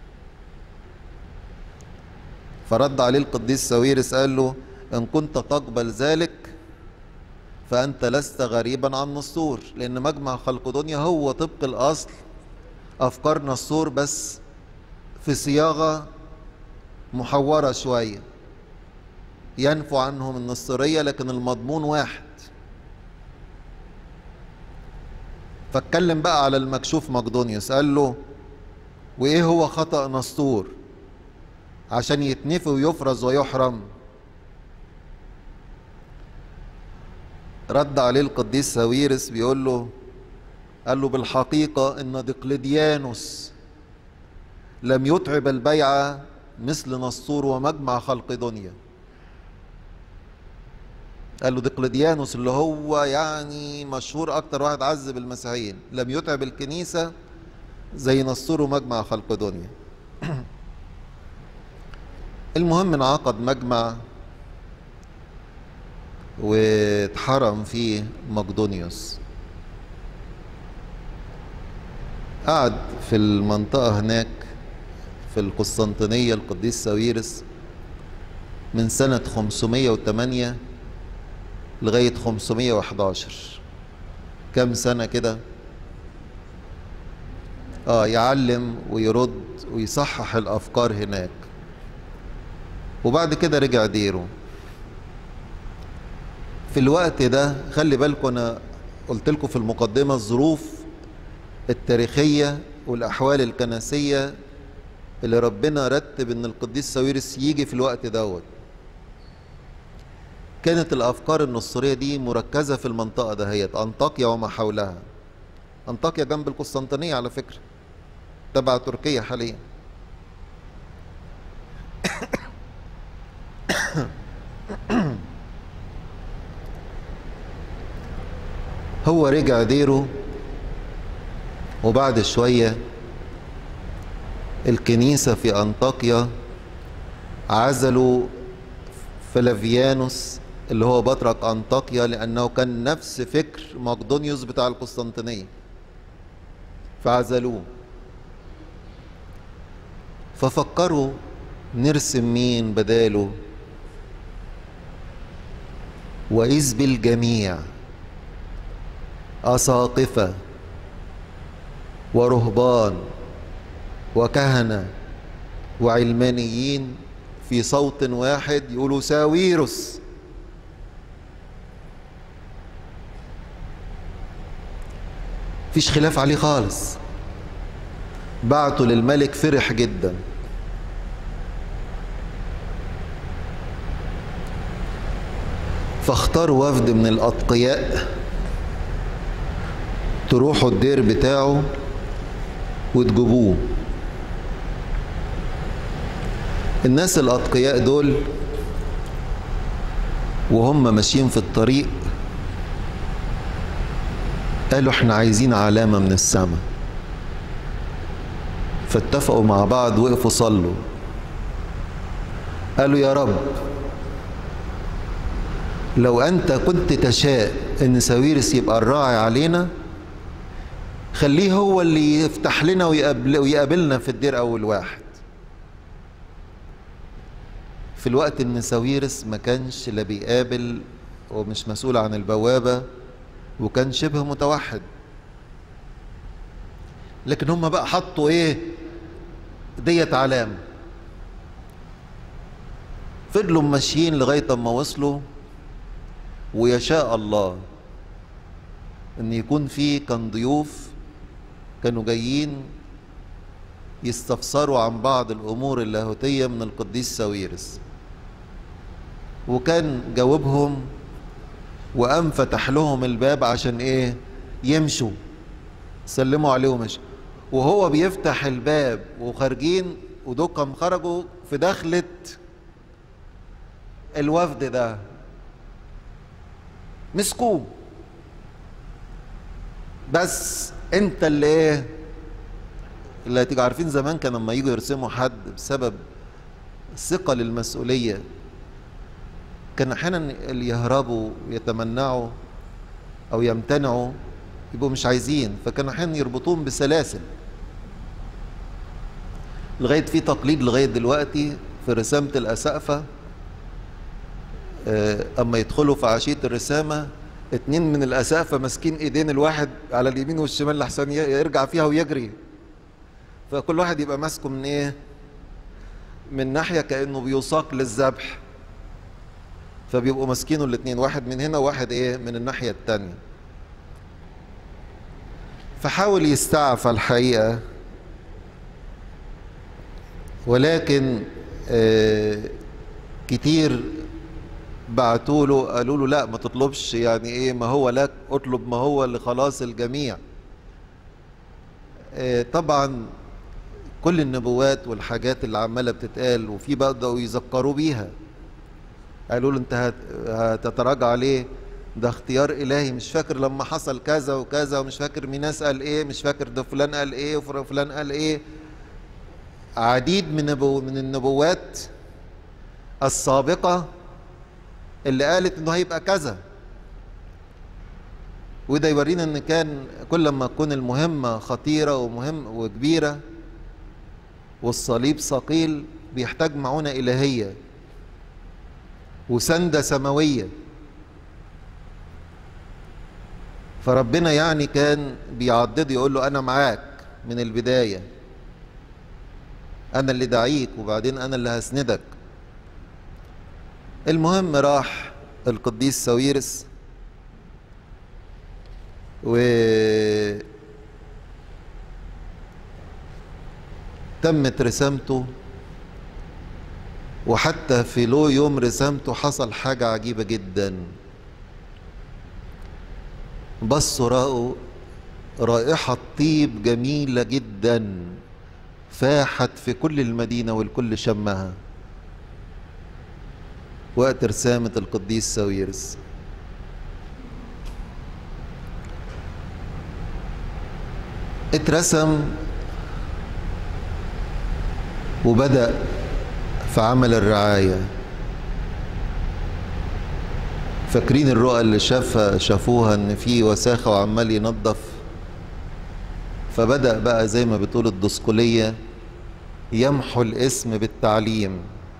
فرد عليه القديس ساويرس قال له ان كنت تقبل ذلك فانت لست غريبا عن نسطور لان مجمع خلق دنيا هو طبق الاصل افكار نسطور بس في صياغه محوره شويه ينفو عنهم النسطوريه لكن المضمون واحد فاتكلم بقى على المكشوف مقدونيوس قال له وايه هو خطا نسطور عشان يتنفي ويفرز ويحرم رد عليه القديس ساويرس بيقول له قال له بالحقيقة إن دقلديانوس لم يتعب البيعة مثل نسطور ومجمع خلق دنيا قال له دقلديانوس اللي هو يعني مشهور أكتر واحد عذب المسيحيين لم يتعب الكنيسة زي نسطور ومجمع خلق دنيا المهم انعقد مجمع واتحرم فيه مقدونيوس قعد في المنطقة هناك في القسطنطينية القديس ساويرس من سنة 508 لغاية 511 كم سنة كده اه يعلم ويرد ويصحح الأفكار هناك وبعد كده رجع ديره في الوقت ده خلي بالكم انا قلت لكم في المقدمه الظروف التاريخيه والاحوال الكنسيه اللي ربنا رتب ان القديس ساويرس يجي في الوقت دوت كانت الافكار النصريه دي مركزه في المنطقه دهيت انطاكيا وما حولها انطاكيا جنب القسطنطينيه على فكره تبع تركيا حاليا هو رجع ديره وبعد شوية الكنيسة في أنطاكيا عزلوا فلافيانوس اللي هو بطرك أنطاكيا لأنه كان نفس فكر مقدونيوس بتاع القسطنطينية فعزلوه ففكروا نرسم مين بداله وإذ بالجميع أساقفة ورهبان وكهنة وعلمانيين في صوت واحد يقولوا ساويرس فيش خلاف عليه خالص بعته للملك فرح جدا فاختاروا وفد من الأتقياء تروحوا الدير بتاعه وتجيبوه الناس الأتقياء دول وهم ماشيين في الطريق قالوا احنا عايزين علامة من السماء فاتفقوا مع بعض وقفوا صلوا قالوا يا رب لو أنت كنت تشاء إن ساويرس يبقى الراعي علينا خليه هو اللي يفتح لنا ويقابل ويقابلنا في الدير أول واحد في الوقت إن ساويرس ما كانش لا بيقابل ومش مسؤول عن البوابة وكان شبه متوحد لكن هم بقى حطوا ايه ديت علامة فضلوا ماشيين لغاية اما وصلوا ويشاء الله ان يكون في كان ضيوف كانوا جايين يستفسروا عن بعض الامور اللاهوتية من القديس ساويرس وكان جاوبهم وقام فتح لهم الباب عشان ايه يمشوا سلموا عليه ومشوا وهو بيفتح الباب وخارجين ودوكم خرجوا في دخلة الوفد ده مسكوه بس انت اللي ايه اللي هتيجي عارفين زمان كان لما يجوا يرسموا حد بسبب ثقة للمسؤولية كان احيانا اللي يهربوا يتمنعوا او يمتنعوا يبقوا مش عايزين فكانوا احيانا يربطوهم بسلاسل لغايه في تقليد لغايه دلوقتي في رسامه الاسقفه اما يدخلوا في عشيه الرسامه اتنين من الاسقفه ماسكين ايدين الواحد على اليمين والشمال لحسن يرجع فيها ويجري فكل واحد يبقى ماسكه من ايه من ناحيه كانه بيساق للذبح فبيبقوا ماسكينه الاثنين واحد من هنا وواحد ايه من الناحيه الثانيه فحاول يستعفى الحقيقه ولكن آه كتير بعتوا له قالوا له لا ما تطلبش يعني ايه ما هو لك اطلب ما هو لخلاص الجميع آه طبعا كل النبوات والحاجات اللي عماله بتتقال وفي بدأوا يذكروا بيها قالوا له انت هتتراجع عليه ده اختيار الهي مش فاكر لما حصل كذا وكذا ومش فاكر ميناس قال ايه مش فاكر ده فلان قال ايه وفلان قال ايه عديد من نبو من النبوات السابقة اللي قالت انه هيبقى كذا وده يورينا ان كان كل ما تكون المهمة خطيرة ومهم وكبيرة والصليب ثقيل بيحتاج معونة إلهية وسندة سماوية فربنا يعني كان بيعضد يقول له أنا معاك من البداية أنا اللي دعيك وبعدين أنا اللي هسندك المهم راح القديس ساويرس و تمت رسامته وحتى في لو يوم رسامته حصل حاجة عجيبة جدا بصوا رأوا رائحة طيب جميلة جدا فاحت في كل المدينة والكل شمها وقت رسامة القديس ساويرس اترسم وبدأ في عمل الرعاية فاكرين الرؤى اللي شافها شافوها ان في وساخة وعمال ينظف فبدأ بقى زي ما بتقول الدسقلية يمحو الاسم بالتعليم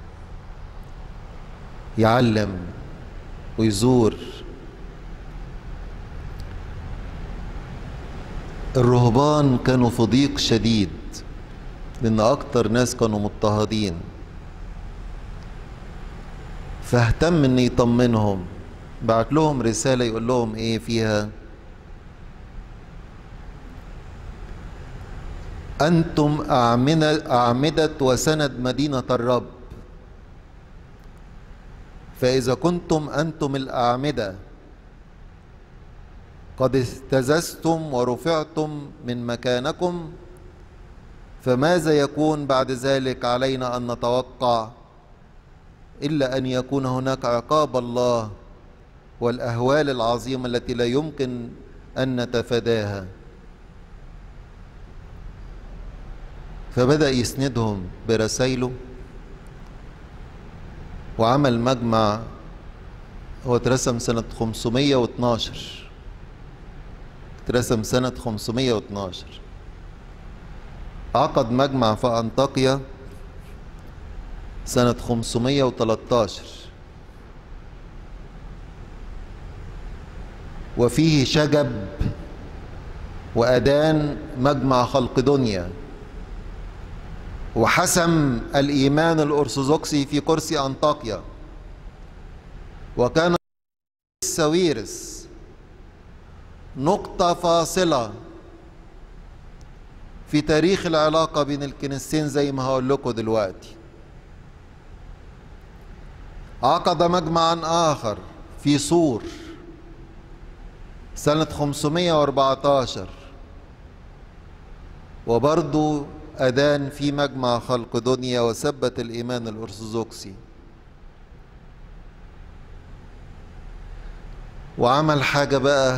يعلم ويزور الرهبان كانوا في ضيق شديد لأن أكتر ناس كانوا مضطهدين فاهتم إن يطمنهم بعت لهم رسالة يقول لهم إيه فيها أنتم أعمدة, أعمدة وسند مدينة الرب فإذا كنتم أنتم الأعمدة قد اهتززتم ورفعتم من مكانكم فماذا يكون بعد ذلك علينا أن نتوقع إلا أن يكون هناك عقاب الله والأهوال العظيمة التي لا يمكن أن نتفاداها فبدأ يسندهم برسائله وعمل مجمع هو اترسم سنة 512 اترسم سنة 512 عقد مجمع في أنطاكيا سنة 513 وفيه شجب وأدان مجمع خلق دنيا وحسم الإيمان الأرثوذكسي في كرسي أنطاكيا وكان السويرس نقطة فاصلة في تاريخ العلاقة بين الكنيستين زي ما هقول لكم دلوقتي عقد مجمعا آخر في صور سنة 514 وبرضو أدان في مجمع خلق دنيا وثبت الإيمان الأرثوذكسي وعمل حاجة بقى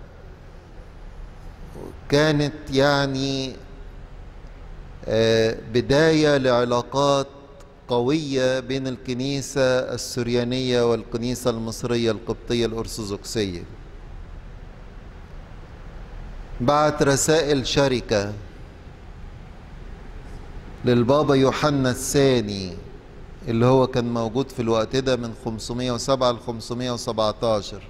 كانت يعني بداية لعلاقات قوية بين الكنيسة السريانية والكنيسة المصرية القبطية الأرثوذكسية بعت رسائل شركة للبابا يوحنا الثاني اللي هو كان موجود في الوقت ده من 507 ل 517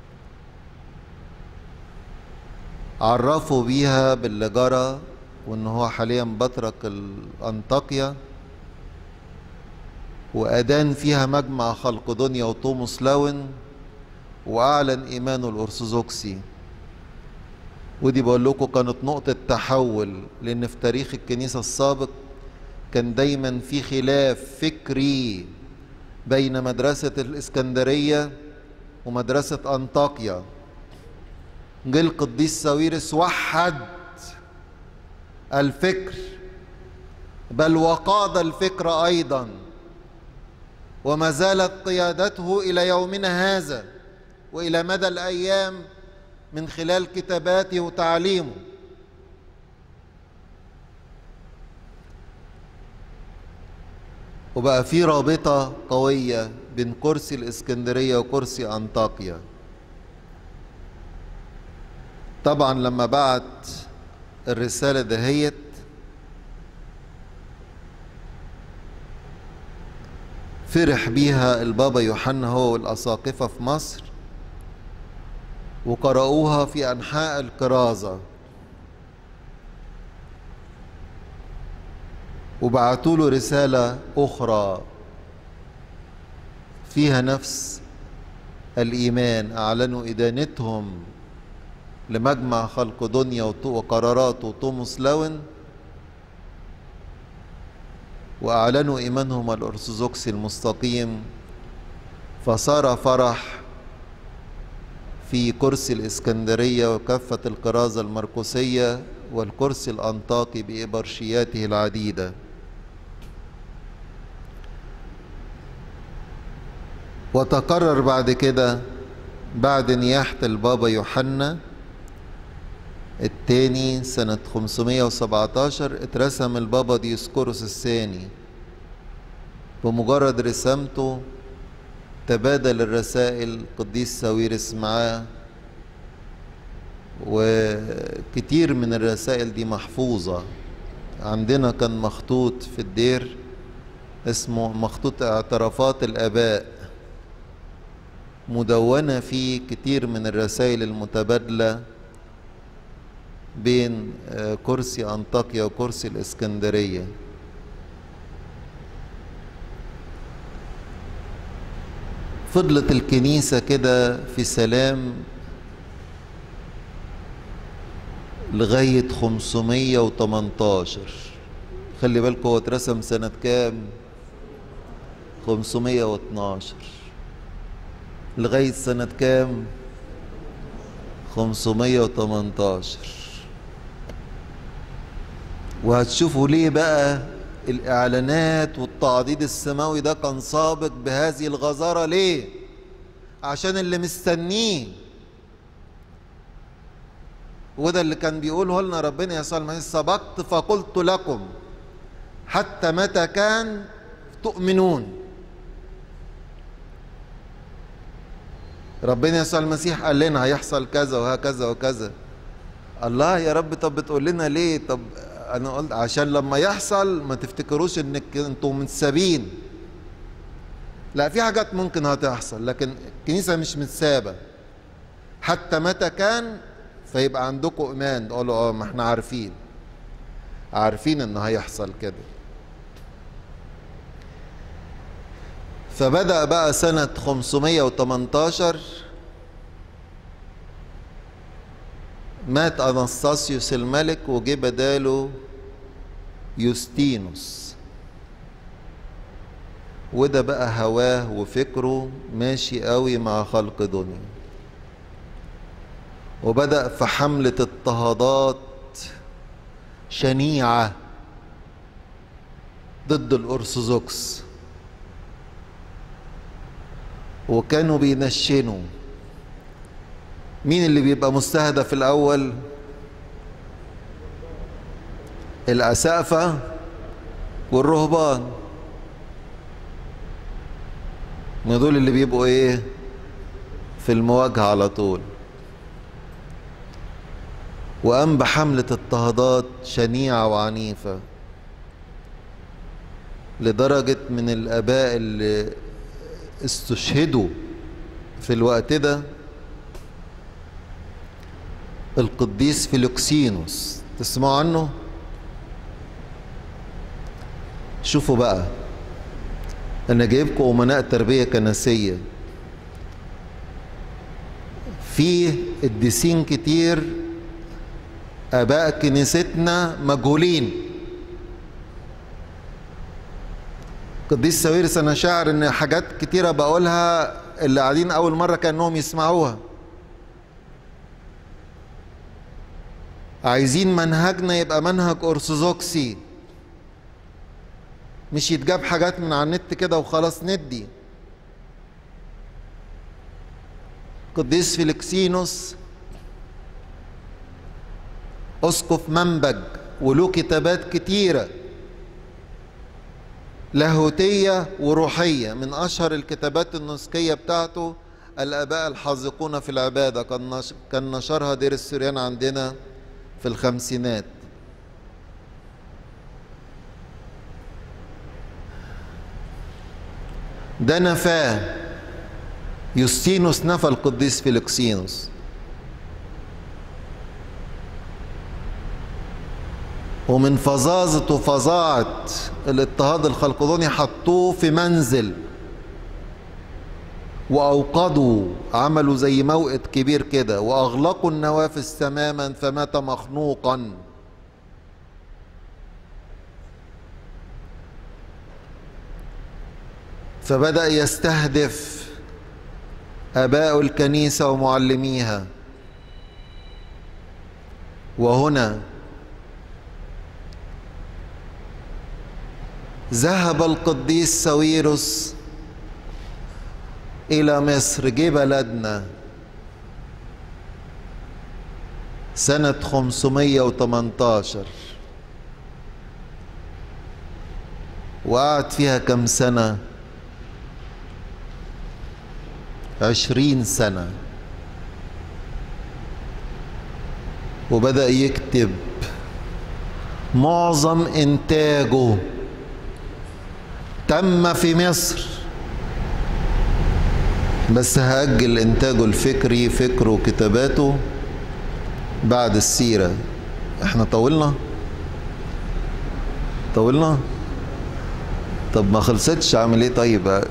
عرفوا بيها باللي جرى وان هو حاليا بطرك الانطاكيا وادان فيها مجمع خلق دنيا وتوماس لاون واعلن ايمانه الارثوذكسي ودي بقول لكم كانت نقطة تحول لأن في تاريخ الكنيسة السابق كان دايما في خلاف فكري بين مدرسة الإسكندرية ومدرسة أنطاكيا جه القديس ساويرس وحد الفكر بل وقاد الفكر أيضا وما زالت قيادته إلى يومنا هذا وإلى مدى الأيام من خلال كتاباته وتعليمه وبقى في رابطة قوية بين كرسي الإسكندرية وكرسي أنطاكيا طبعا لما بعت الرسالة دهيت فرح بيها البابا يوحنا هو والأساقفة في مصر وقرأوها في أنحاء الكرازة وبعتوا له رسالة أخرى فيها نفس الإيمان أعلنوا إدانتهم لمجمع خلق دنيا وقرارات وتوماس لاون وأعلنوا إيمانهم الأرثوذكسي المستقيم فصار فرح في كرسي الإسكندرية وكافة الكرازة المرقسية والكرسي الأنطاكي بإبرشياته العديدة وتقرر بعد كده بعد نياحة البابا يوحنا التاني سنة 517 اترسم البابا ديسكوروس الثاني بمجرد رسامته تبادل الرسائل قديس ساويرس معاه وكتير من الرسائل دي محفوظة عندنا كان مخطوط في الدير اسمه مخطوط اعترافات الآباء مدونة فيه كتير من الرسائل المتبادلة بين كرسي أنطاكيا وكرسي الإسكندرية فضلت الكنيسة كده في سلام لغاية 518 خلي بالكم هو اترسم سنة كام 512 لغاية سنة كام 518 وهتشوفوا ليه بقى الإعلانات والتعضيد السماوي ده كان سابق بهذه الغزارة ليه عشان اللي مستنيه وده اللي كان بيقوله لنا ربنا يسوع المسيح سبقت فقلت لكم حتى متى كان تؤمنون ربنا يسوع المسيح قال لنا هيحصل كذا وهكذا وكذا الله يا رب طب بتقول لنا ليه طب انا قلت عشان لما يحصل ما تفتكروش انك انتوا متسابين لا في حاجات ممكن هتحصل لكن الكنيسه مش متسابه حتى متى كان فيبقى عندكم ايمان تقولوا اه ما احنا عارفين عارفين ان هيحصل كده فبدأ بقى سنة 518 مات أنستاسيوس الملك وجه بداله يوستينوس وده بقى هواه وفكره ماشي قوي مع خلق دنيا وبدأ في حملة اضطهادات شنيعة ضد الأرثوذكس وكانوا بينشنوا مين اللي بيبقى مستهدف الأول الأسقفة والرهبان ما دول اللي بيبقوا ايه في المواجهة على طول وقام بحملة اضطهادات شنيعة وعنيفة لدرجة من الآباء اللي استشهدوا في الوقت ده القديس فيلوكسينوس تسمعوا عنه شوفوا بقى انا جايبكم امناء تربيه كنسيه في قديسين كتير اباء كنيستنا مجهولين قديس ساويرس انا شاعر ان حاجات كتيره بقولها اللي قاعدين اول مره كانهم يسمعوها عايزين منهجنا يبقى منهج ارثوذكسي مش يتجاب حاجات من على النت كده وخلاص ندي قديس فيلكسينوس اسقف منبج وله كتابات كتيره لاهوتيه وروحيه من اشهر الكتابات النسكيه بتاعته الاباء الحاذقون في العباده كان كان نشرها دير السريان عندنا في الخمسينات ده نفاه يوستينوس نفى القديس فيلكسينوس ومن فظاظة وفظاعة الاضطهاد الخلقدوني حطوه في منزل وأوقدوا عملوا زي موقد كبير كده وأغلقوا النوافذ تماما فمات مخنوقا فبدأ يستهدف آباء الكنيسة ومعلميها وهنا ذهب القديس ساويرس إلى مصر جه بلدنا سنة 518 وقعد فيها كم سنة عشرين سنة وبدأ يكتب معظم إنتاجه تم في مصر بس هأجل إنتاجه الفكري فكره وكتاباته بعد السيرة احنا طولنا طولنا طب ما خلصتش اعمل ايه طيب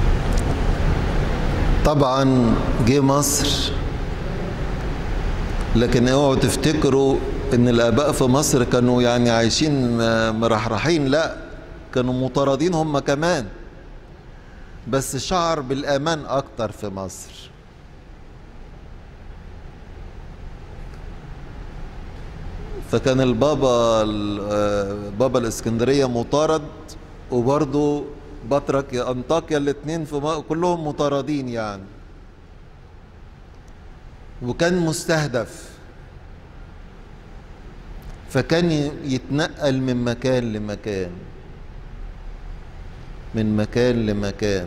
طبعا جه مصر لكن اوعوا تفتكروا ان الاباء في مصر كانوا يعني عايشين مرحرحين لا كانوا مطاردين هم كمان بس شعر بالامان اكتر في مصر فكان البابا بابا الاسكندريه مطارد وبرضه بطرك انطاكيا الاثنين في كلهم مطاردين يعني وكان مستهدف فكان يتنقل من مكان لمكان من مكان لمكان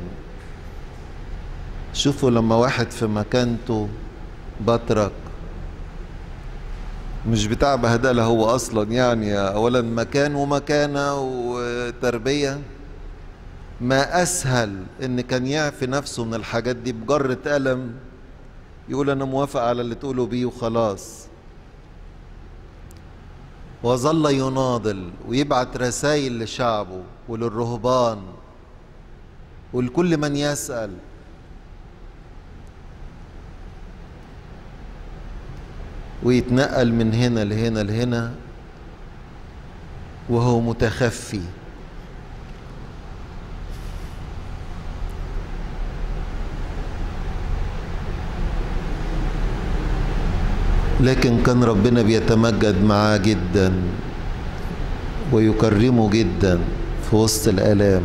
شوفوا لما واحد في مكانته بطرك مش بتاع بهدله هو اصلا يعني اولا مكان ومكانه وتربيه ما اسهل ان كان يعفي نفسه من الحاجات دي بجرة قلم يقول انا موافق على اللي تقولوا بيه وخلاص وظل يناضل ويبعت رسائل لشعبه وللرهبان ولكل من يسأل ويتنقل من هنا لهنا لهنا وهو متخفي لكن كان ربنا بيتمجد معاه جدا ويكرمه جدا في وسط الآلام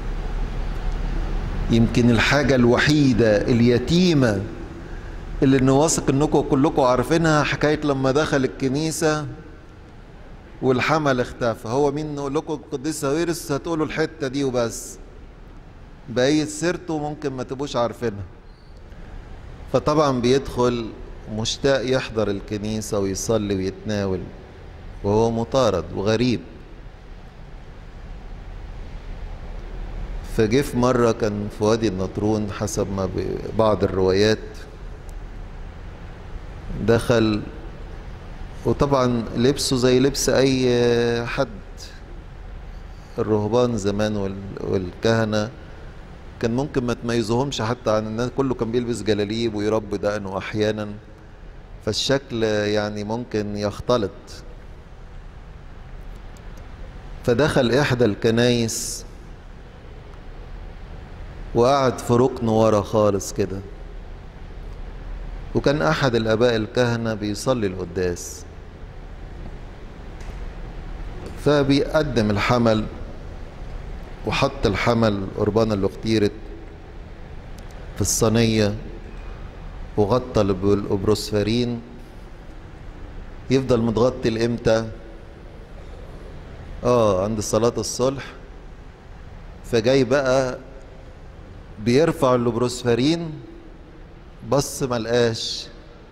يمكن الحاجة الوحيدة اليتيمة اللي انا واثق انكم كلكم عارفينها حكاية لما دخل الكنيسة والحمل اختفى هو مين نقول لكم القديس ساويرس هتقولوا الحتة دي وبس بقية سيرته ممكن ما تبقوش عارفينها فطبعا بيدخل مشتاق يحضر الكنيسة ويصلي ويتناول وهو مطارد وغريب فجه في مرة كان في وادي النطرون حسب ما بعض الروايات دخل وطبعا لبسه زي لبس أي حد الرهبان زمان والكهنة كان ممكن ما تميزهمش حتى عن الناس كله كان بيلبس جلاليب ويربي دقنه أحيانا فالشكل يعني ممكن يختلط فدخل إحدى الكنايس وقعد في ركن ورا خالص كده وكان أحد الآباء الكهنة بيصلي القداس فبيقدم الحمل وحط الحمل القربانة اللي اختيرت في الصينية وغطى بالأبروسفرين يفضل متغطي لإمتى؟ اه عند صلاة الصلح فجاي بقى بيرفع الأبروسفرين بص ملقاش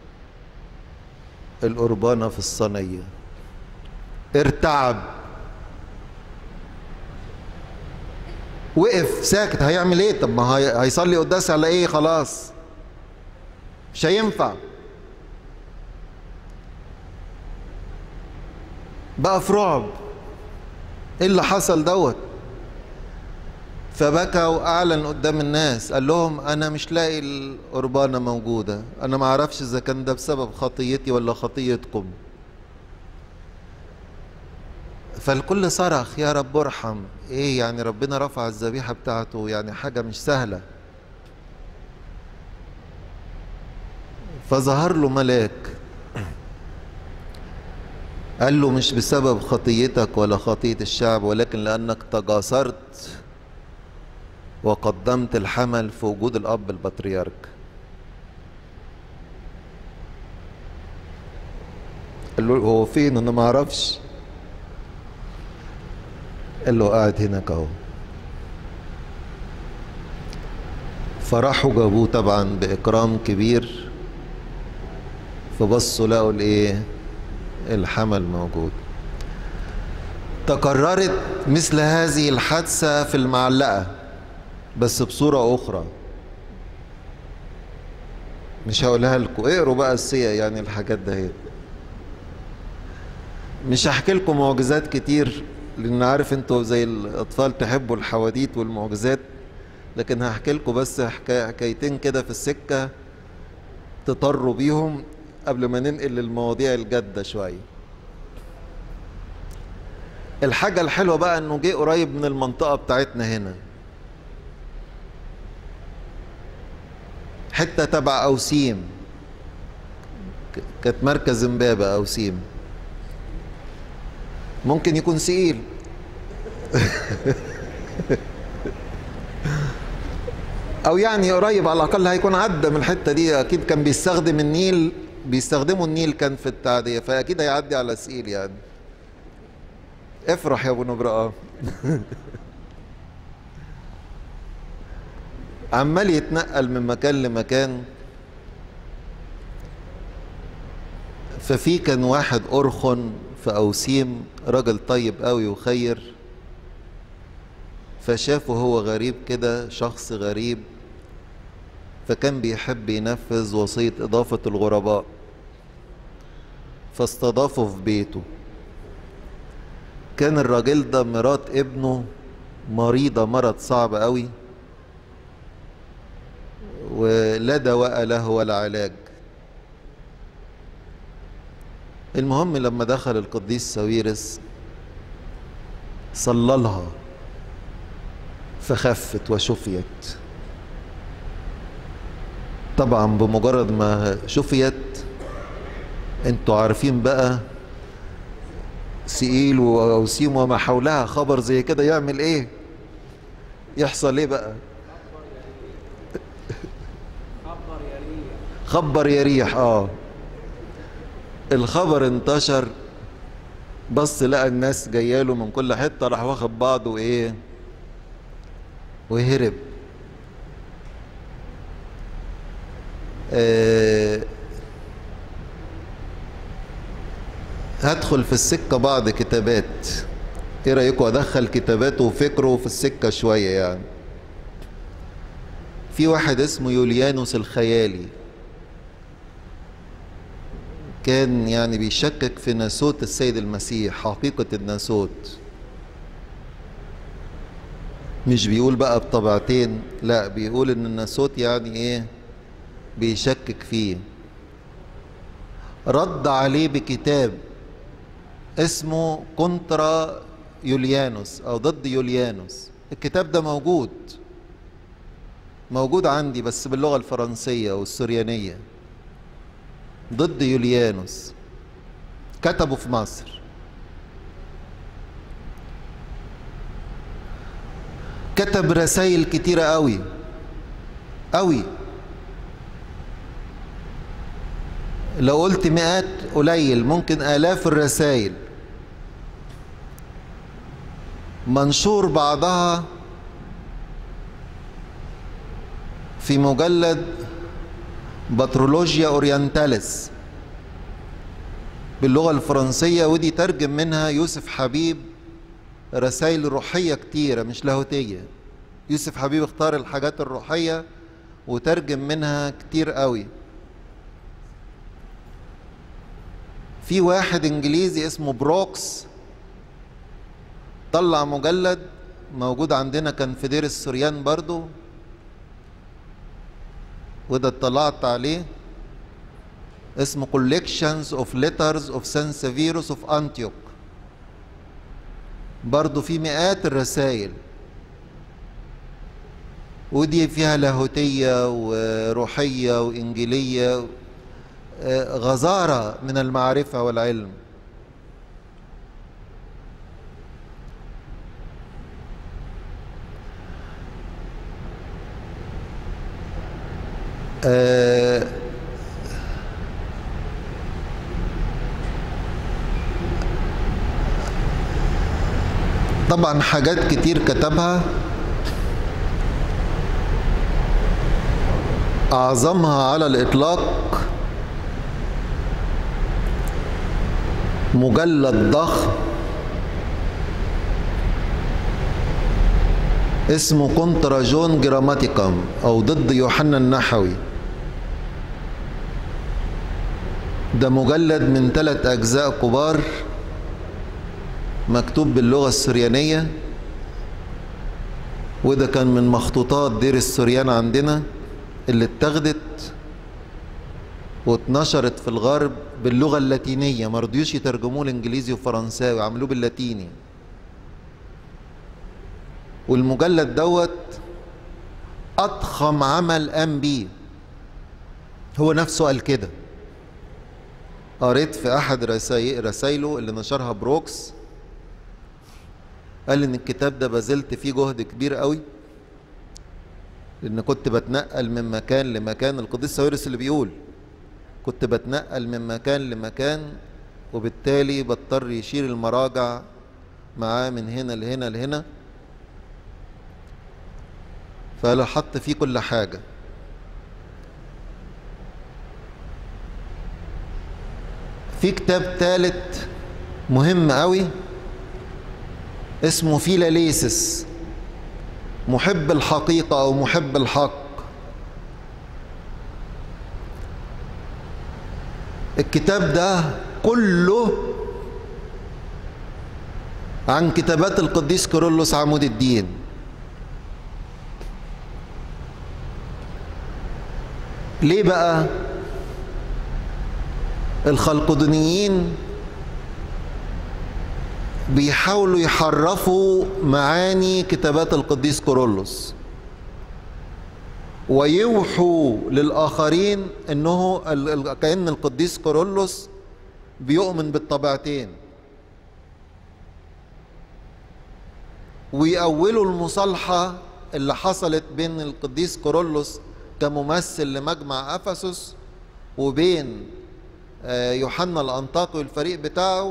القربانة في الصينية ارتعب وقف ساكت هيعمل ايه طب ما هيصلي قداس على ايه خلاص مش هينفع بقى في رعب ايه اللي حصل دوت فبكى واعلن قدام الناس قال لهم انا مش لاقي القربانه موجوده انا ما اعرفش اذا كان ده بسبب خطيتي ولا خطيتكم فالكل صرخ يا رب ارحم ايه يعني ربنا رفع الذبيحه بتاعته يعني حاجه مش سهله فظهر له ملاك قال له مش بسبب خطيتك ولا خطيه الشعب ولكن لانك تجاسرت وقدمت الحمل في وجود الاب البطريرك قال له هو فين انا ما اعرفش قال له قاعد هناك اهو فراحوا جابوه طبعا باكرام كبير فبصوا لقوا الايه الحمل موجود تكررت مثل هذه الحادثه في المعلقه بس بصورة أخرى مش هقولها لكم اقروا بقى السيا يعني الحاجات دهيت مش هحكي لكم معجزات كتير لان عارف انتوا زي الاطفال تحبوا الحواديت والمعجزات لكن هحكي لكم بس حكايتين كده في السكه تطروا بيهم قبل ما ننقل للمواضيع الجادة شوية الحاجة الحلوة بقى انه جه قريب من المنطقة بتاعتنا هنا حتة تبع أوسيم ك- كانت مركز امبابة أوسيم ممكن يكون سئيل او يعني قريب على الاقل هيكون عدى من الحته دي اكيد كان بيستخدم النيل بيستخدموا النيل كان في التعديه فاكيد هيعدي على سئيل يعني افرح يا ابو نبرقه عمال يتنقل من مكان لمكان ففي كان واحد أرخن في أوسيم راجل طيب قوي وخير فشافه هو غريب كده شخص غريب فكان بيحب ينفذ وصية إضافة الغرباء فاستضافه في بيته كان الراجل ده مرات ابنه مريضة مرض صعب قوي ولا دواء له ولا علاج المهم لما دخل القديس ساويرس صلى لها فخفت وشفيت طبعا بمجرد ما شفيت انتوا عارفين بقى سئيل واوسيم وما حولها خبر زي كده يعمل ايه يحصل ايه بقى خبر يا ريح اه الخبر انتشر بص لقى الناس جاياله من كل حته راح واخد بعضه وايه وهرب آه هدخل في السكة بعض كتابات ايه رأيكم ادخل كتاباته وفكره في السكة شوية يعني في واحد اسمه يوليانوس الخيالي كان يعني بيشكك في ناسوت السيد المسيح حقيقة الناسوت مش بيقول بقى بطبعتين لا بيقول ان الناسوت يعني ايه بيشكك فيه رد عليه بكتاب اسمه كونترا يوليانوس او ضد يوليانوس الكتاب ده موجود موجود عندي بس باللغة الفرنسية والسريانية ضد يوليانوس كتبه في مصر كتب رسائل كتيرة قوي قوي لو قلت مئات قليل ممكن آلاف الرسائل منشور بعضها في مجلد بترولوجيا اورينتاليس باللغة الفرنسية ودي ترجم منها يوسف حبيب رسائل روحية كتيرة مش لاهوتية يوسف حبيب اختار الحاجات الروحية وترجم منها كتير قوي في واحد انجليزي اسمه بروكس طلع مجلد موجود عندنا كان في دير السريان برضو وده اطلعت عليه اسمه Collections of Letters of Saint Severus of Antioch برضو في مئات الرسائل ودي فيها لاهوتية وروحية وإنجيلية غزارة من المعرفة والعلم آه طبعا حاجات كتير كتبها أعظمها على الإطلاق مجلد ضخم اسمه كونترا جون جراماتيكم أو ضد يوحنا النحوي ده مجلد من ثلاث أجزاء كبار مكتوب باللغة السريانية وده كان من مخطوطات دير السريان عندنا اللي اتخذت واتنشرت في الغرب باللغة اللاتينية ما رضيوش يترجموه الانجليزي وفرنساوي عملوه باللاتيني والمجلد دوت اضخم عمل قام بيه هو نفسه قال كده قريت في احد رساي- رسايله اللي نشرها بروكس قال ان الكتاب ده بذلت فيه جهد كبير قوي لان كنت بتنقل من مكان لمكان القديس ساويرس اللي بيقول كنت بتنقل من مكان لمكان وبالتالي بضطر يشيل المراجع معاه من هنا لهنا لهنا فقال حط فيه كل حاجة في كتاب ثالث مهم قوي اسمه فيلاليسس محب الحقيقة أو محب الحق الكتاب ده كله عن كتابات القديس كيرلس عمود الدين ليه بقى الخلقدونيين بيحاولوا يحرفوا معاني كتابات القديس كورولوس ويوحوا للآخرين أنه ال- ال- كأن القديس كورولوس بيؤمن بالطبيعتين ويأولوا المصالحة اللي حصلت بين القديس كورولوس كممثل لمجمع أفسس وبين آه، يوحنا الأنطاكي والفريق بتاعه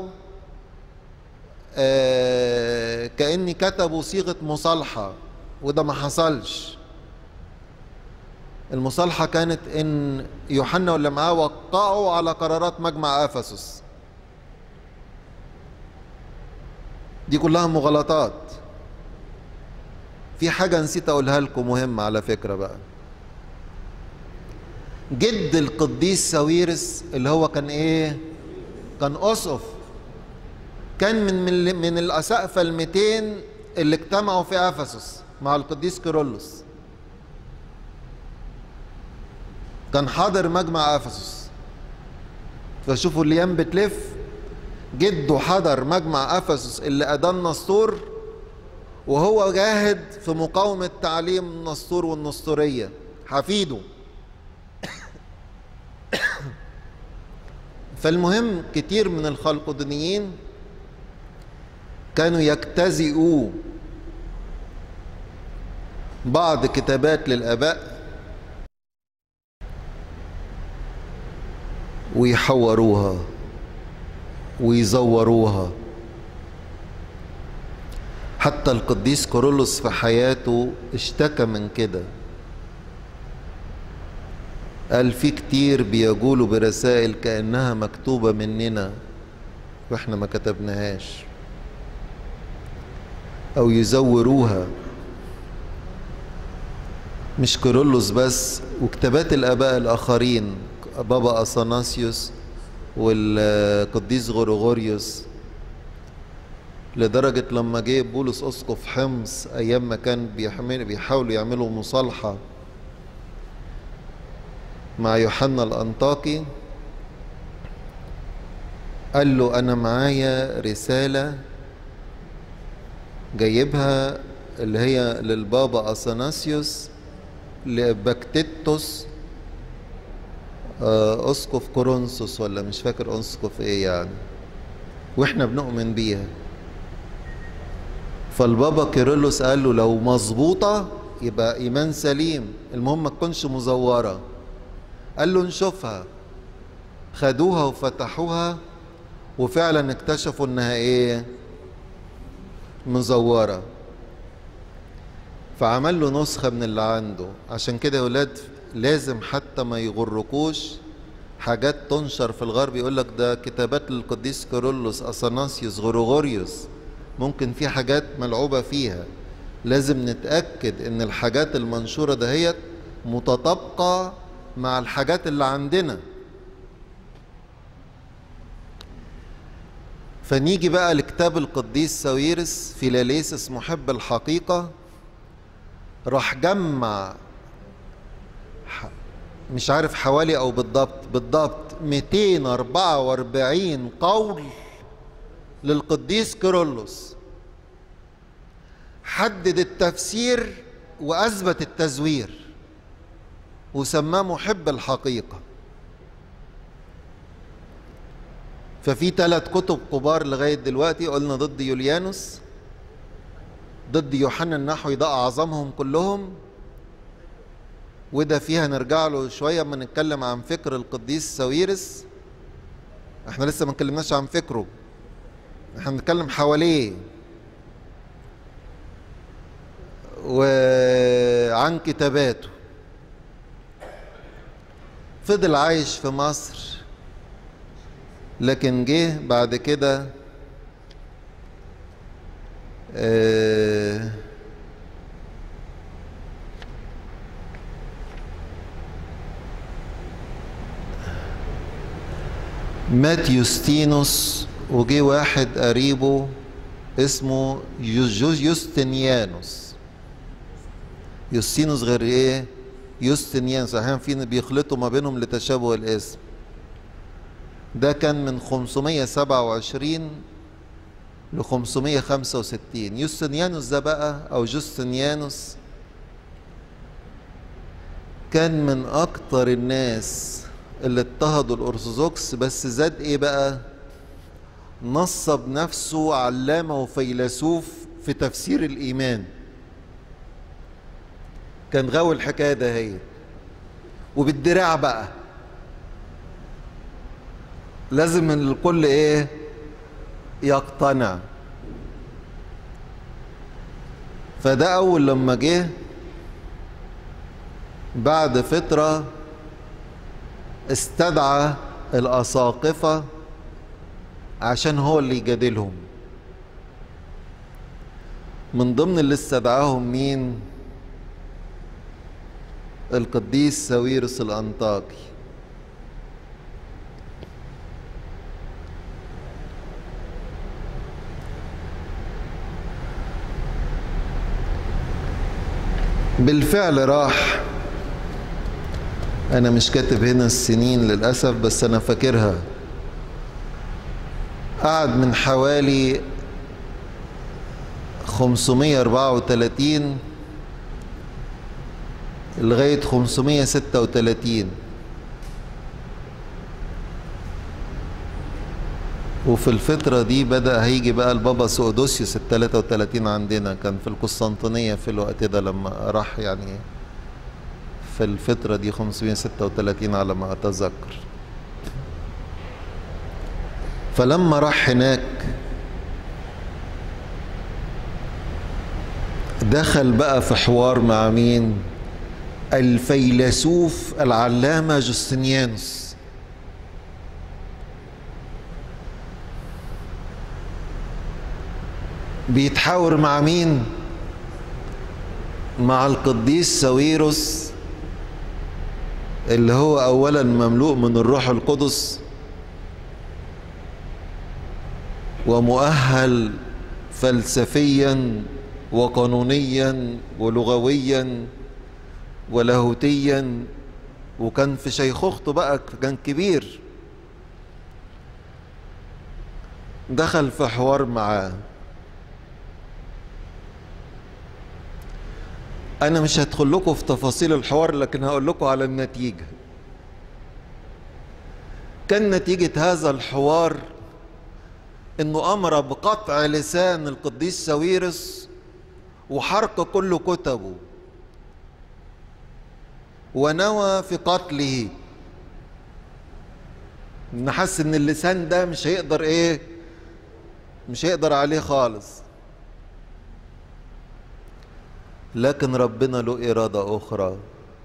آه، كأني كتبوا صيغة مصالحة وده ما حصلش المصالحة كانت إن يوحنا واللي معاه وقعوا على قرارات مجمع أفسس دي كلها مغالطات في حاجة نسيت أقولها لكم مهمة على فكرة بقى جد القديس ساويرس اللي هو كان إيه؟ كان أسقف كان من من, من الأسقفة الميتين اللي اجتمعوا في أفسس مع القديس كيرلس كان حاضر مجمع أفسس فشوفوا الأيام بتلف جده حضر مجمع أفسس اللي أدان نسطور وهو جاهد في مقاومة تعليم نسطور والنسطورية حفيده فالمهم كتير من الخلقدونيين كانوا يجتزئوا بعض كتابات للآباء ويحوروها ويزوروها حتى القديس كورولوس في حياته اشتكى من كده قال في كتير بيقولوا برسائل كأنها مكتوبة مننا واحنا ما كتبناهاش او يزوروها مش كيرلس بس وكتابات الاباء الاخرين بابا اثناسيوس والقديس غريغوريوس لدرجة لما جه بولس أسقف حمص أيام ما كان بيحمل بيحاولوا يعملوا مصالحة مع يوحنا الأنطاكي قال له أنا معايا رسالة جايبها اللي هي للبابا أثناسيوس لبكتيتوس آه، أسقف كورنثوس ولا مش فاكر أسقف إيه يعني وإحنا بنؤمن بيها فالبابا كيرلس قال له لو مظبوطة يبقى إيمان سليم المهم ما تكونش مزورة قال له نشوفها خدوها وفتحوها وفعلا اكتشفوا انها ايه مزورة فعمل له نسخة من اللي عنده عشان كده يا ولاد لازم حتى ما يغركوش حاجات تنشر في الغرب يقول لك ده كتابات للقديس كيرلس اثناسيوس غريغوريوس ممكن في حاجات ملعوبة فيها لازم نتأكد ان الحاجات المنشورة دهيت متطابقة مع الحاجات اللي عندنا فنيجي بقى لكتاب القديس ساويرس فيلاليسس محب الحقيقة راح جمع مش عارف حوالي او بالضبط بالضبط 244 قول للقديس كيرلس حدد التفسير واثبت التزوير وسماه محب الحقيقه ففي ثلاث كتب كبار لغايه دلوقتي قلنا ضد يوليانوس ضد يوحنا النحوي ده اعظمهم كلهم وده فيها نرجع له شويه اما نتكلم عن فكر القديس ساويرس احنا لسه ما اتكلمناش عن فكره احنا بنتكلم حواليه وعن كتاباته فضل عايش في مصر لكن جه بعد كده آه مات يوستينوس وجه واحد قريبه اسمه يوستنيانوس يوستينوس غير ايه يوستنيانوس احيانا في بيخلطوا ما بينهم لتشابه الاسم ده كان من 527 ل 565 يوستنيانوس ده بقى او جوستنيانوس كان من اكتر الناس اللي اضطهدوا الارثوذكس بس زاد ايه بقى نصب نفسه علامه وفيلسوف في تفسير الايمان كان غاوي الحكايه ده هي وبالدراع بقى لازم الكل ايه يقتنع فده اول لما جه بعد فتره استدعى الاساقفه عشان هو اللي يجادلهم من ضمن اللي استدعاهم مين القديس ساويرس الانطاكي بالفعل راح انا مش كاتب هنا السنين للاسف بس انا فاكرها قعد من حوالي 534 لغاية 536 وفي الفترة دي بدأ هيجي بقى البابا سؤدوسيوس ال 33 عندنا كان في القسطنطينية في الوقت ده لما راح يعني في الفترة دي 536 على ما أتذكر فلما راح هناك دخل بقى في حوار مع مين الفيلسوف العلامة جوستنيانوس بيتحاور مع مين مع القديس ساويروس اللي هو اولا مملوء من الروح القدس ومؤهل فلسفيا وقانونيا ولغويا ولاهوتيا وكان في شيخوخته بقى كان كبير دخل في حوار معاه انا مش هدخل لكم في تفاصيل الحوار لكن هقول لكم على النتيجه كان نتيجه هذا الحوار انه امر بقطع لسان القديس ساويرس وحرق كل كتبه ونوى في قتله نحس ان اللسان ده مش هيقدر ايه مش هيقدر عليه خالص لكن ربنا له إرادة أخرى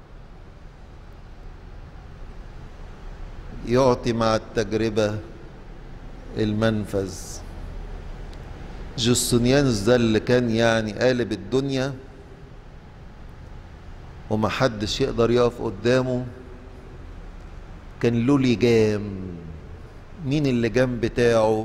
يعطي مع التجربة المنفذ جوستنيانوس ده اللي كان يعني قالب الدنيا ومحدش يقدر يقف قدامه كان له لجام مين اللجام بتاعه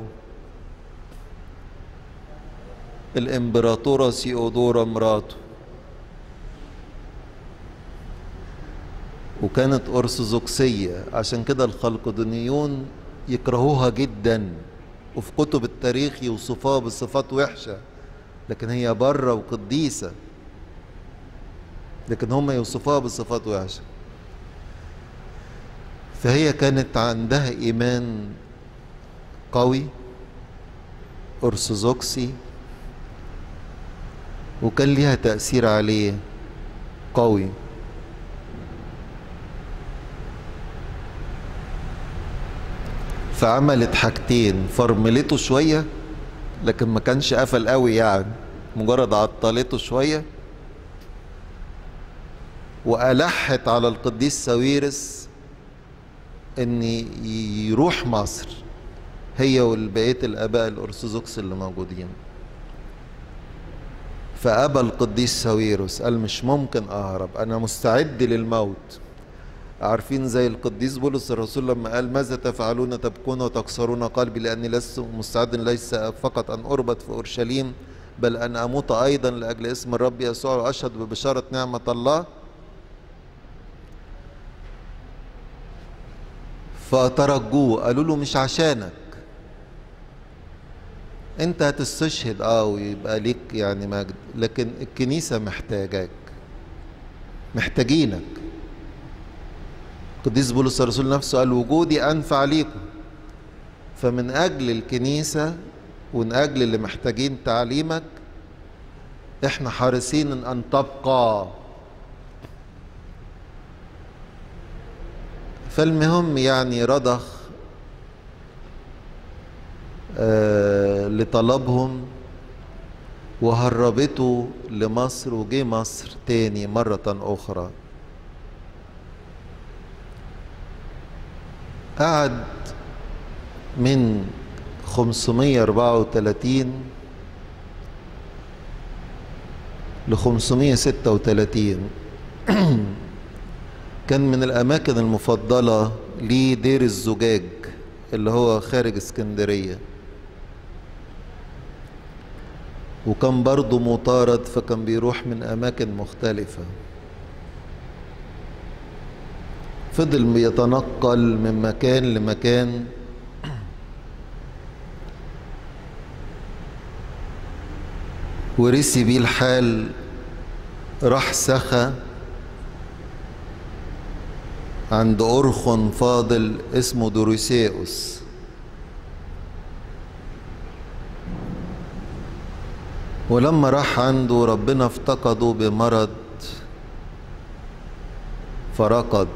الامبراطورة سيودورا مراته وكانت أرثوذكسية عشان كده الخلقدونيون يكرهوها جدا وفي كتب التاريخ يوصفوها بصفات وحشة لكن هي بره وقديسة لكن هم يوصفوها بصفات وحشة فهي كانت عندها إيمان قوي أرثوذكسي وكان ليها تأثير عليه قوي فعملت حاجتين فرملته شوية لكن ما كانش قفل قوي يعني مجرد عطلته شوية وألحت على القديس ساويرس ان يروح مصر هي والبقية الآباء الأرثوذكس اللي موجودين فأبى القديس ساويروس قال مش ممكن أهرب أنا مستعد للموت عارفين زي القديس بولس الرسول لما قال ماذا تفعلون تبكون وتكسرون قلبي لأني لست مستعد ليس فقط أن أربط في أورشليم بل أن أموت أيضا لأجل اسم الرب يسوع وأشهد ببشارة نعمة الله فترجوه قالوا له مش عشانك انت هتستشهد اه ويبقى ليك يعني مجد لكن الكنيسه محتاجاك محتاجينك القديس بولس الرسول نفسه قال وجودي انفع ليكم فمن اجل الكنيسه ومن اجل اللي محتاجين تعليمك احنا حريصين ان تبقى فالمهم يعني رضخ آه لطلبهم وهربته لمصر وجه مصر تاني مرة أخرى قعد من 534 ل 536 كان من الأماكن المفضلة ليه دير الزجاج اللي هو خارج اسكندرية وكان برضه مطارد فكان بيروح من أماكن مختلفة فضل بيتنقل من مكان لمكان ورثي بيه الحال راح سخا عند أرخن فاضل اسمه دوريسيوس ولما راح عنده ربنا افتقده بمرض فرقد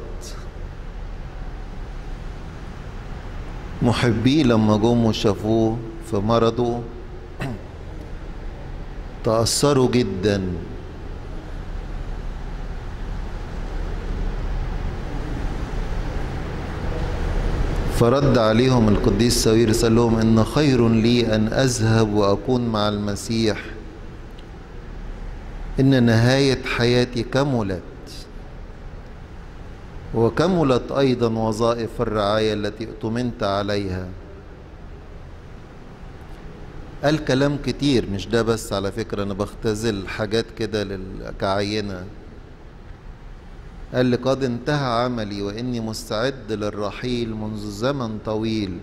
محبيه لما جم وشافوه في مرضه تأثروا جدا فرد عليهم القديس ساويرس قال لهم ان خير لي ان اذهب واكون مع المسيح ان نهايه حياتي كملت وكملت ايضا وظائف الرعايه التي اؤتمنت عليها قال كلام كتير مش ده بس على فكره انا بختزل حاجات كده كعينه قال لي قد انتهى عملي واني مستعد للرحيل منذ زمن طويل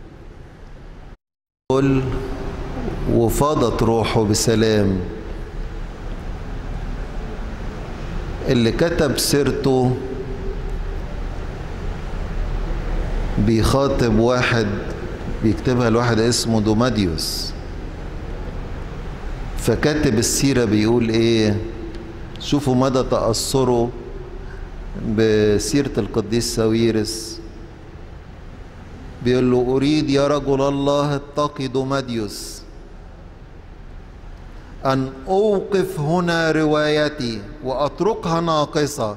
قل وفاضت روحه بسلام اللي كتب سيرته بيخاطب واحد بيكتبها لواحد اسمه دوماديوس فكاتب السيرة بيقول ايه شوفوا مدى تأثره بسيرة القديس ساويرس بيقول له أريد يا رجل الله اتقي دوماديوس أن أوقف هنا روايتي وأتركها ناقصة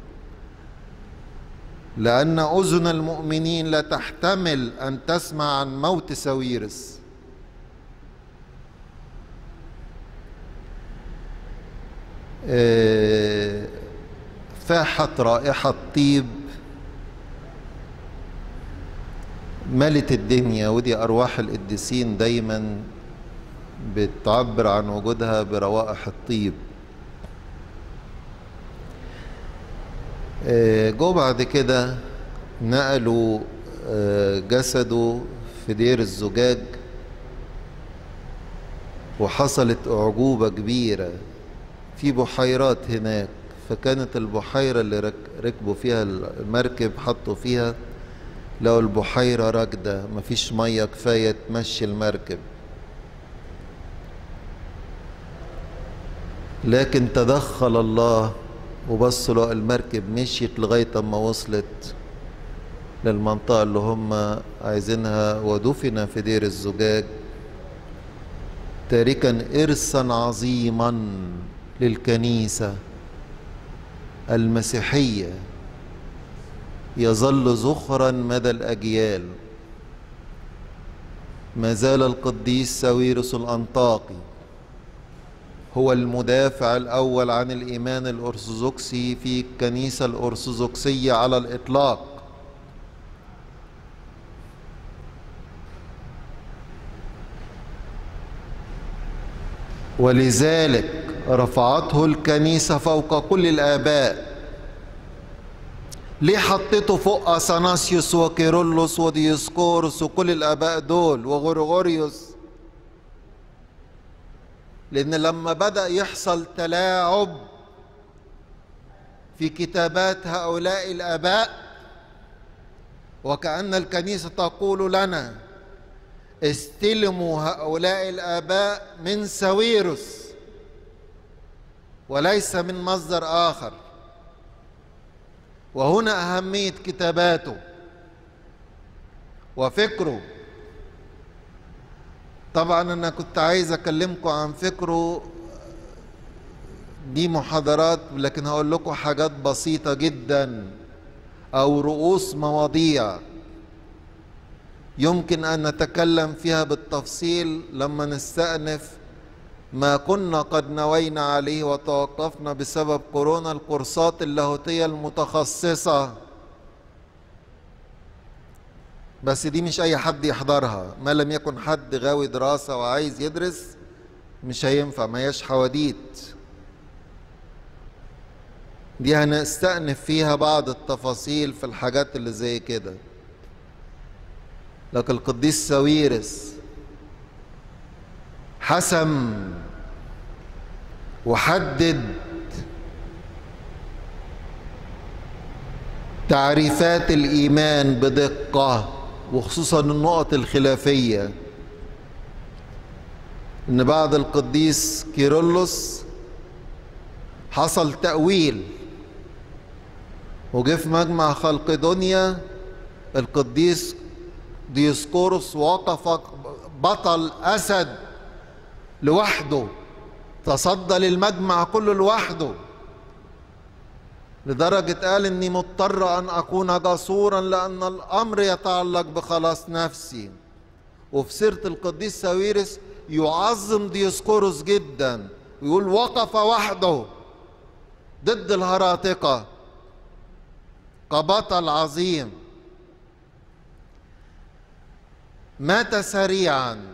لأن أذن المؤمنين لا تحتمل أن تسمع عن موت ساويرس إيه فاحت رائحة طيب ملت الدنيا ودي أرواح القديسين دايما بتعبر عن وجودها بروائح الطيب آه، جو بعد كده نقلوا آه، جسده في دير الزجاج وحصلت أعجوبة كبيرة في بحيرات هناك فكانت البحيرة اللي رك- ركبوا فيها المركب حطوا فيها لقوا البحيرة راكدة مفيش مية كفاية تمشي المركب لكن تدخل الله وبص له المركب مشيت لغاية ما وصلت للمنطقة اللي هم عايزينها ودفن في دير الزجاج تاركا إرثا عظيما للكنيسة المسيحية يظل زخرا مدى الأجيال ما زال القديس ساويرس الأنطاقي هو المدافع الأول عن الإيمان الأرثوذكسي في الكنيسة الأرثوذكسية على الإطلاق ولذلك رفعته الكنيسة فوق كل الآباء ليه حطيته فوق أثناسيوس وكيرلس وديسكورس وكل الآباء دول وغرغوريوس لأن لما بدأ يحصل تلاعب في كتابات هؤلاء الآباء وكأن الكنيسة تقول لنا استلموا هؤلاء الآباء من ساويرس وليس من مصدر آخر وهنا أهمية كتاباته وفكره طبعا أنا كنت عايز أكلمكم عن فكره دي محاضرات لكن هقول لكم حاجات بسيطة جدا أو رؤوس مواضيع يمكن أن نتكلم فيها بالتفصيل لما نستأنف ما كنا قد نوينا عليه وتوقفنا بسبب كورونا الكورسات اللاهوتية المتخصصة بس دي مش أي حد يحضرها ما لم يكن حد غاوي دراسة وعايز يدرس مش هينفع ما هياش حواديت دي هنستأنف فيها بعض التفاصيل في الحاجات اللي زي كده لكن القديس ساويرس حسم وحدد تعريفات الايمان بدقه وخصوصا النقط الخلافيه ان بعد القديس كيرلس حصل تاويل وجه في مجمع خلق دنيا القديس ديسكورس وقف بطل اسد لوحده تصدى للمجمع كله لوحده لدرجة قال إني مضطر أن أكون جسورا لأن الأمر يتعلق بخلاص نفسي وفي سيرة القديس ساويرس يعظم ديسكورس جدا ويقول وقف وحده ضد الهراطقة كبطل عظيم مات سريعا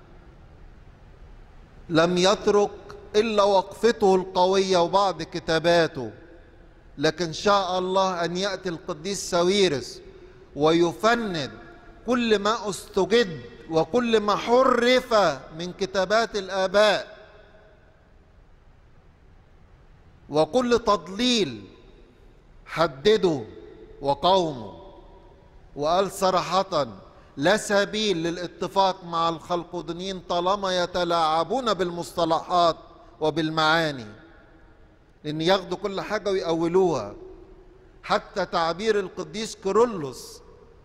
لم يترك الا وقفته القويه وبعض كتاباته لكن شاء الله ان ياتي القديس ساويرس ويفند كل ما استجد وكل ما حرف من كتابات الاباء وكل تضليل حدده وقومه وقال صراحه لا سبيل للاتفاق مع الخلقودنيين طالما يتلاعبون بالمصطلحات وبالمعاني لان ياخدوا كل حاجه ويأولوها حتى تعبير القديس كيرلس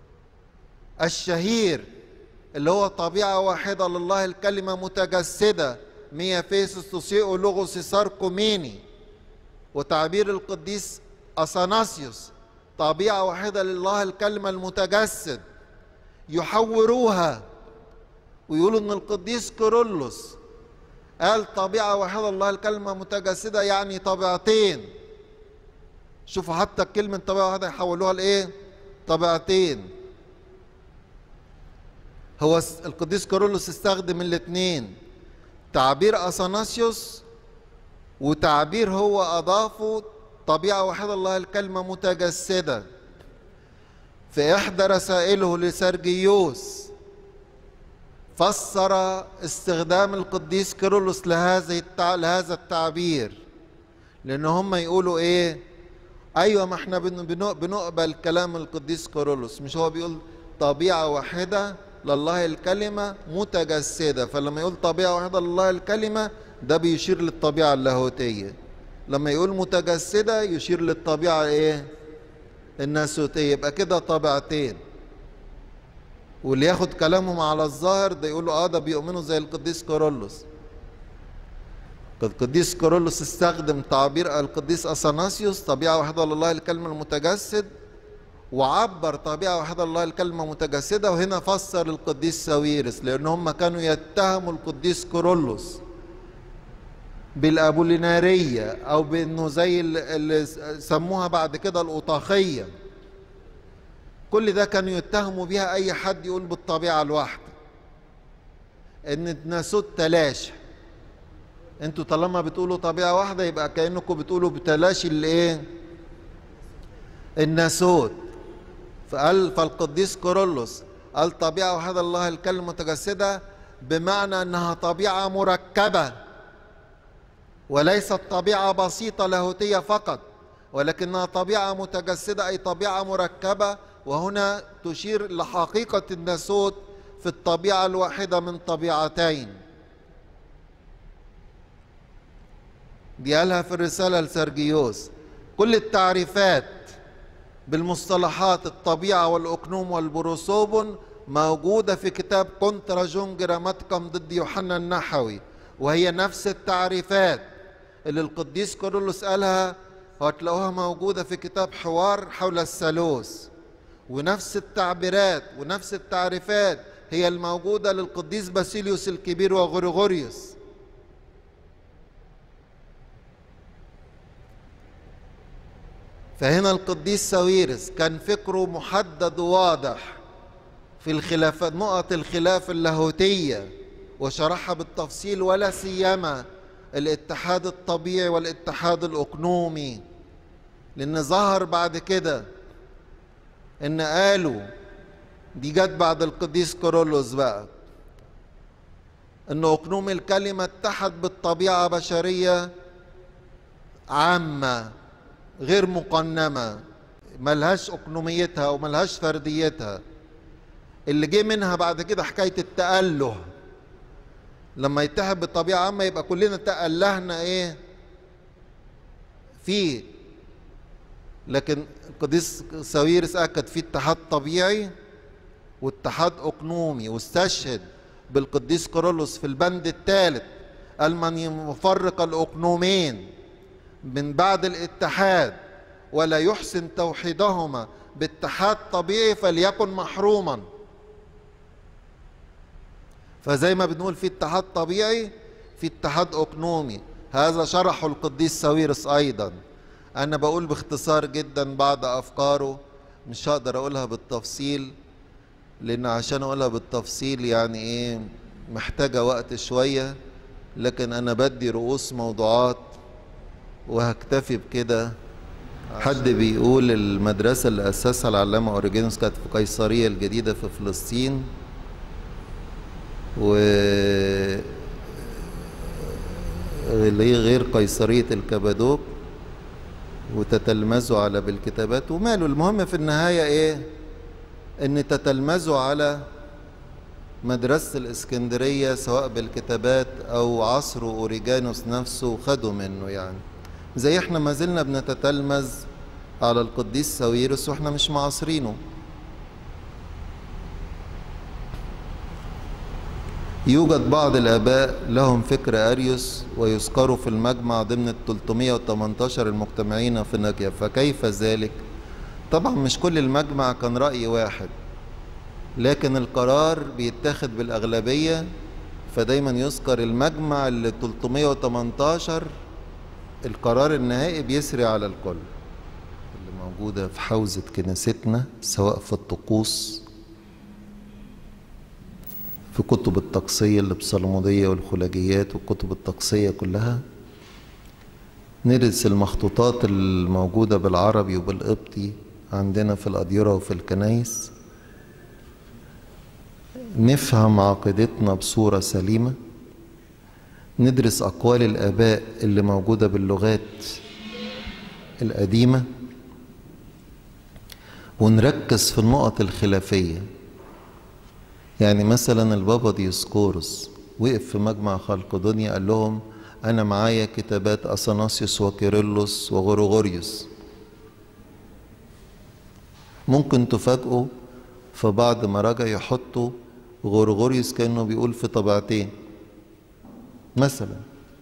الشهير اللي هو طبيعة واحدة لله الكلمة متجسدة ميا فيسوس تسيء لغوس ساركوميني وتعبير القديس أثناسيوس طبيعة واحدة لله الكلمة المتجسد يحوروها ويقولوا ان القديس كيرلس قال طبيعة واحدة الله الكلمة متجسدة يعني طبيعتين شوفوا حتى كلمة طبيعة واحدة يحولوها لإيه؟ طبيعتين هو القديس كيرلس استخدم الاثنين تعبير أثناسيوس وتعبير هو أضافه طبيعة واحدة الله الكلمة متجسدة في إحدى رسائله لسرجيوس فسر استخدام القديس كيرلس لهذه التع... لهذا التعبير لأن هم يقولوا إيه أيوة ما احنا بن... بنقبل كلام القديس كيرلس مش هو بيقول طبيعة واحدة لله الكلمة متجسدة فلما يقول طبيعة واحدة لله الكلمة ده بيشير للطبيعة اللاهوتية لما يقول متجسدة يشير للطبيعة ايه الناسوتية يبقى كده طبيعتين واللي ياخد كلامهم على الظاهر ده يقولوا اه ده بيؤمنوا زي القديس كورولوس القديس كورولوس استخدم تعبير القديس اثناسيوس طبيعة واحدة لله الكلمة المتجسد وعبر طبيعة واحدة لله الكلمة متجسدة وهنا فسر القديس ساويرس لأن هم كانوا يتهموا القديس كورولوس بالأبولينارية أو بأنه زي اللي سموها بعد كده الأوطاخية كل ده كانوا يتهموا بيها أي حد يقول بالطبيعة الواحدة إن الناسوت تلاشى انتوا طالما بتقولوا طبيعة واحدة يبقى كأنكم بتقولوا بتلاشي الايه الناسوت فقال فالقديس كورولوس قال طبيعة واحدة الله الكلمة متجسدة بمعنى أنها طبيعة مركبة وليست طبيعة بسيطة لاهوتية فقط ولكنها طبيعة متجسدة أي طبيعة مركبة وهنا تشير لحقيقة الناسوت في الطبيعة الواحدة من طبيعتين دي قالها في الرسالة لسرجيوس كل التعريفات بالمصطلحات الطبيعة والأكنوم والبروسوبون موجودة في كتاب كونترا جون جراماتيكم ضد يوحنا النحوي وهي نفس التعريفات اللي القديس كورولوس قالها وهتلاقوها موجودة في كتاب حوار حول الثالوث ونفس التعبيرات ونفس التعريفات هي الموجودة للقديس باسيليوس الكبير وغريغوريوس فهنا القديس ساويرس كان فكره محدد وواضح في الخلاف نقط الخلاف اللاهوتية وشرحها بالتفصيل ولا سيما الاتحاد الطبيعي والاتحاد الأقنومي لأن ظهر بعد كده إن قالوا دي جت بعد القديس كورولوس بقى إن أقنوم الكلمة اتحد بالطبيعة بشرية عامة غير مقنمة ملهاش أقنوميتها وملهاش فرديتها اللي جه منها بعد كده حكاية التأله لما يتحد بالطبيعة عامة يبقى كلنا تألهنا ايه فيه لكن القديس ساويرس أكد في اتحاد طبيعي واتحاد أقنومي واستشهد بالقديس كورولوس في البند الثالث قال من يفرق الأقنومين من بعد الاتحاد ولا يحسن توحيدهما باتحاد طبيعي فليكن محروما فزي ما بنقول في اتحاد طبيعي في اتحاد أقنومي هذا شرحه القديس ساويرس أيضا أنا بقول باختصار جدا بعض أفكاره مش هقدر أقولها بالتفصيل لأن عشان أقولها بالتفصيل يعني إيه محتاجة وقت شوية لكن أنا بدي رؤوس موضوعات وهكتفي بكده حد بيقول المدرسة اللي أسسها العلامة أوريجينوس كانت في قيصرية الجديدة في فلسطين و اللي هي غير قيصرية الكبادوك وتتلمذوا على بالكتابات وماله المهم في النهاية ايه ان تتلمذوا على مدرسة الاسكندرية سواء بالكتابات او عصر اوريجانوس نفسه خدوا منه يعني زي احنا ما زلنا بنتتلمذ على القديس ساويرس واحنا مش معاصرينه يوجد بعض الآباء لهم فكر أريوس ويذكروا في المجمع ضمن ال 318 المجتمعين في ناكيا فكيف ذلك؟ طبعا مش كل المجمع كان رأي واحد لكن القرار بيتاخد بالأغلبية فدايما يذكر المجمع اللي 318 القرار النهائي بيسري على الكل اللي موجودة في حوزة كنيستنا سواء في الطقوس في كتب التقصية اللي بصلمودية والخلاجيات والكتب التقصية كلها ندرس المخطوطات الموجودة بالعربي وبالقبطي عندنا في الأديرة وفي الكنايس نفهم عقيدتنا بصورة سليمة ندرس أقوال الآباء اللي موجودة باللغات القديمة ونركز في النقط الخلافية يعني مثلا البابا ديسكورس وقف في مجمع خلق دنيا قال لهم أنا معايا كتابات أثناسيوس وكيرلس وغرغوريوس ممكن تفاجئوا في بعض مراجع يحطوا غرغوريوس كأنه بيقول في طبعتين مثلا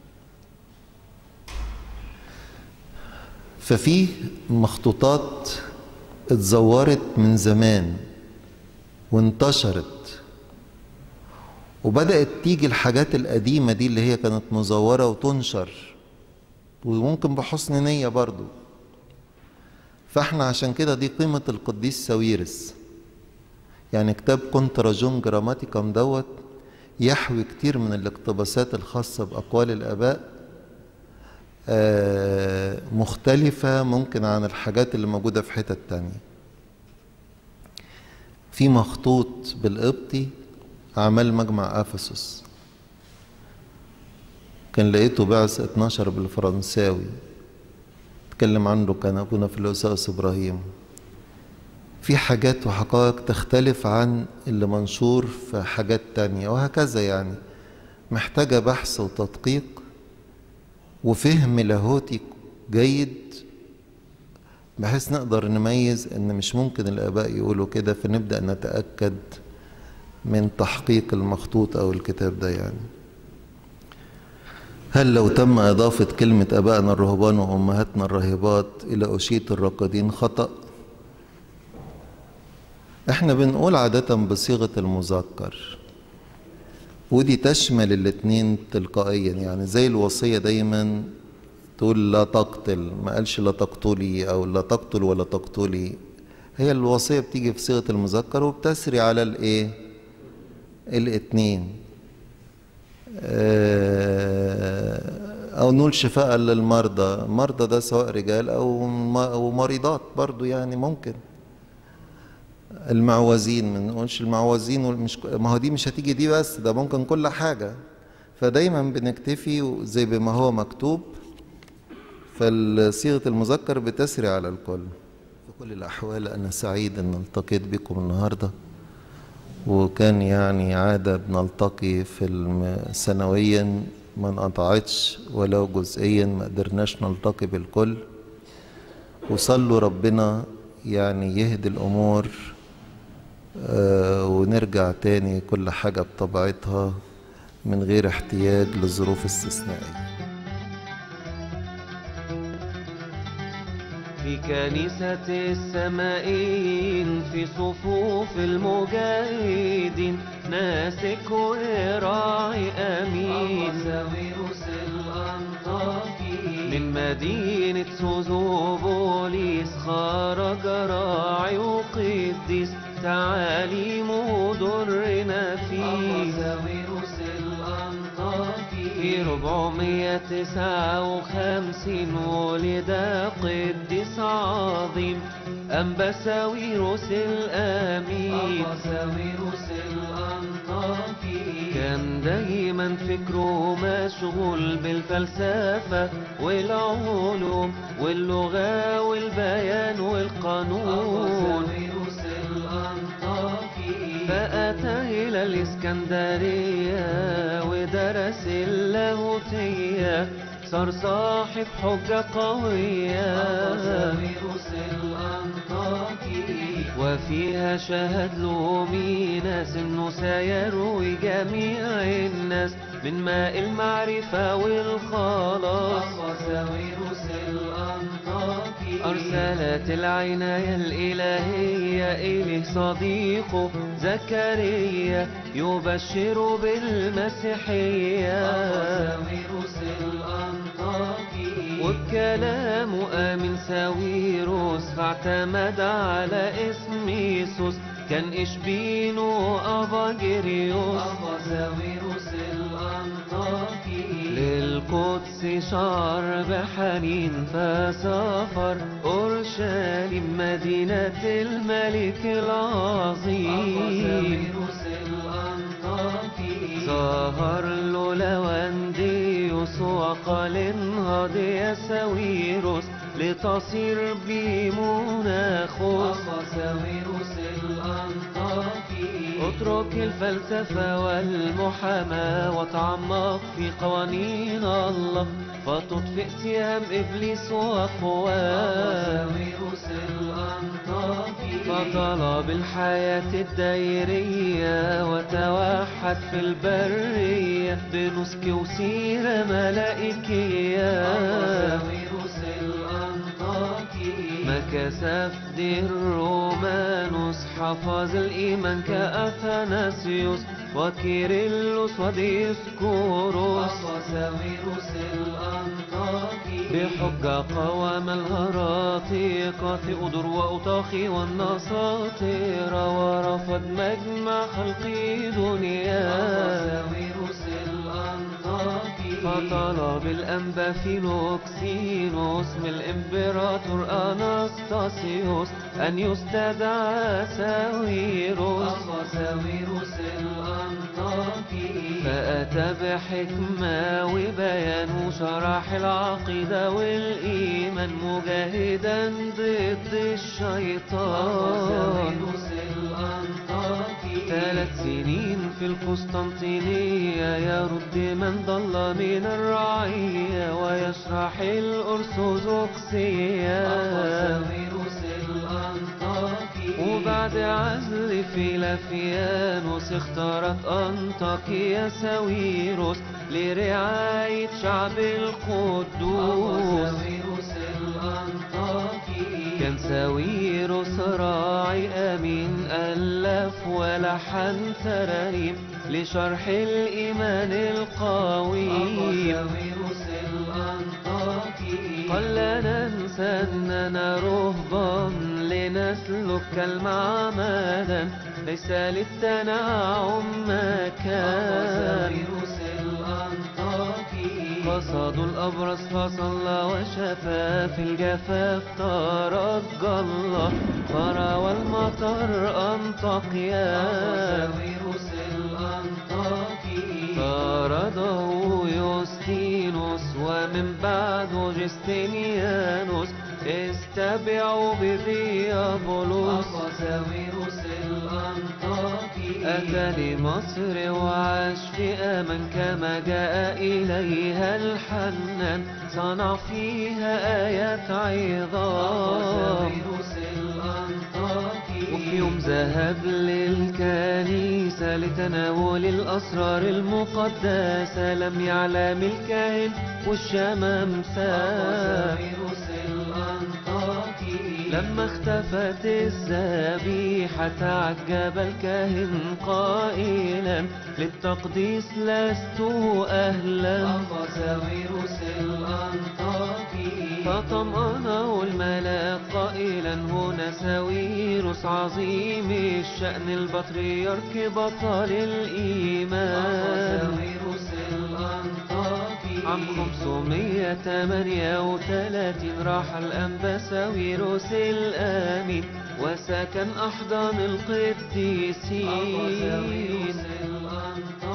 ففي مخطوطات اتزورت من زمان وانتشرت وبدأت تيجي الحاجات القديمة دي اللي هي كانت مزورة وتنشر وممكن بحسن نية برضو فاحنا عشان كده دي قيمة القديس ساويرس يعني كتاب كونترا جون جراماتيكم دوت يحوي كتير من الاقتباسات الخاصة بأقوال الآباء آه مختلفة ممكن عن الحاجات اللي موجودة في حتت تانية في مخطوط بالقبطي أعمال مجمع أفسس كان لقيته بعث 12 بالفرنساوي اتكلم عنه كان أبونا في الأساس إبراهيم في حاجات وحقائق تختلف عن اللي منشور في حاجات تانية وهكذا يعني محتاجة بحث وتدقيق وفهم لاهوتي جيد بحيث نقدر نميز ان مش ممكن الاباء يقولوا كده فنبدا نتاكد من تحقيق المخطوط او الكتاب ده يعني هل لو تم اضافه كلمه ابائنا الرهبان وامهاتنا الراهبات الى اشية الراقدين خطا احنا بنقول عاده بصيغه المذكر ودي تشمل الاتنين تلقائيا يعني زي الوصيه دايما تقول لا تقتل ما قالش لا تقتلي او لا تقتل ولا تقتلي هي الوصيه بتيجي في صيغه المذكر وبتسري على الايه الاتنين او نقول شفاء للمرضى مرضى ده سواء رجال او او مريضات برضو يعني ممكن المعوزين ما نقولش المعوزين مش ما هو دي مش هتيجي دي بس ده ممكن كل حاجه فدايما بنكتفي زي بما هو مكتوب فالصيغة المذكر بتسري على الكل في كل الأحوال أنا سعيد أن التقيت بكم النهاردة وكان يعني عادة بنلتقي في سنويا ما انقطعتش ولو جزئيا ما قدرناش نلتقي بالكل وصلوا ربنا يعني يهدي الأمور آه ونرجع تاني كل حاجة بطبيعتها من غير احتياج لظروف استثنائية في كنيسة السمائين في صفوف المجاهدين ناسك وراعي أمين ساويروس الأنطاكي من مدينة سوزوبوليس خرج راعي وقديس تعاليمه درنا فيه ساويروس الأنطاكي في ربعمية تسعة وخمسين ولد قديس عظيم أنبا ساويروس الأمين ساويروس الأنطاكي كان دايما فكره مشغول بالفلسفة والعلوم واللغة والبيان والقانون ساويروس الأنطاكي فأتى إلى الإسكندرية ودرس اللاهوتية صار صاحب حجة قوية ساويروس الأنطاكي وفيها شهد له ميناس إنه سيروي جميع الناس من ماء المعرفة والخلاص ساويروس الأنطاكي أرسلت العناية الإلهية إليه صديقه زكريا يبشر بالمسيحية ساويروس الأنطاكي وبكلامه آمن ساويروس فاعتمد على اسم يسوس كان إشبينه أبا جريوس أبا ساويروس الأنطاكي للقدس شعر بحنين فسافر أورشليم مدينة الملك العظيم ظهر له لونديوس وقال انهض يا ساويروس لتصير بمناخوس ساويروس الأنطاكي اترك الفلسفة والمحاماة وتعمق في قوانين الله فتطفئ سهام إبليس وقواه ساويروس الأنطاكي فطلب الحياة الدائرية وتوحد في البرية بنسك وسيرة ملائكية ساويروس الأنطاكي مكث في الرومانوس حفظ الإيمان كأثناسيوس وكيرلس وديسكوروس ساويروس الأنطاكي بحجة قوام الهراطيق ثيودور وأوطاخي والنساطير ورفض مجمع خلق دنيا ساويروس الأنطاكي فطلب الأنبا فيلوكسينوس من الإمبراطور أناستاسيوس أن يستدعى ساويروس ساويروس الأنطاكي فأتى بحكمة وبيان وشرح العقيدة والإيمان مجاهدا ضد الشيطان ساويروس الأنطاكي ثلاث سنين في القسطنطينية يرد من ضل من الرعية ويشرح الأرثوذكسية ساويروس الأنطاكي وبعد عزل فيلافيانوس اختارت أنطاكيا ساويروس لرعاية شعب القدوس ساويروس الأنطاكي كان ساويروس راعي أمين ألف ولحن ترانيم لشرح الإيمان القويم ساويروس الأنطاكي قل ننسى أننا رهبان لنسلك كالمعمدا ليس للتنعم مكان ساويروس الأنطاكي قصدوا الأبرص فصلى وشفى في الجفاف ترجى الله فروى المطر أنطقيا ساويروس الأنطاكي طرده يوستينوس ومن بعده جستنيانوس استبعوا بديابولوس ساويروس الأنطاكي أتى لمصر وعاش في أمن كما جاء إليها الحنان صنع فيها آيات عظام ساويروس الأنطاكي وفي يوم ذهب للكنيسة لتناول الأسرار المقدسة لم يعلم الكاهن والشمامسة ساويروس الأنطاكي لما اختفت الذبيحة تعجب الكاهن قائلا للتقديس لست أهلا ساويروس الأنطاكي فطمأنه الملاك قائلا هنا ساويروس عظيم الشأن البطريرك بطل الإيمان ساويروس الأنطاكي عام 538 راح الأنبا ساويروس الآمين وسكن أحضان القديسين ساويروس الأنطاكي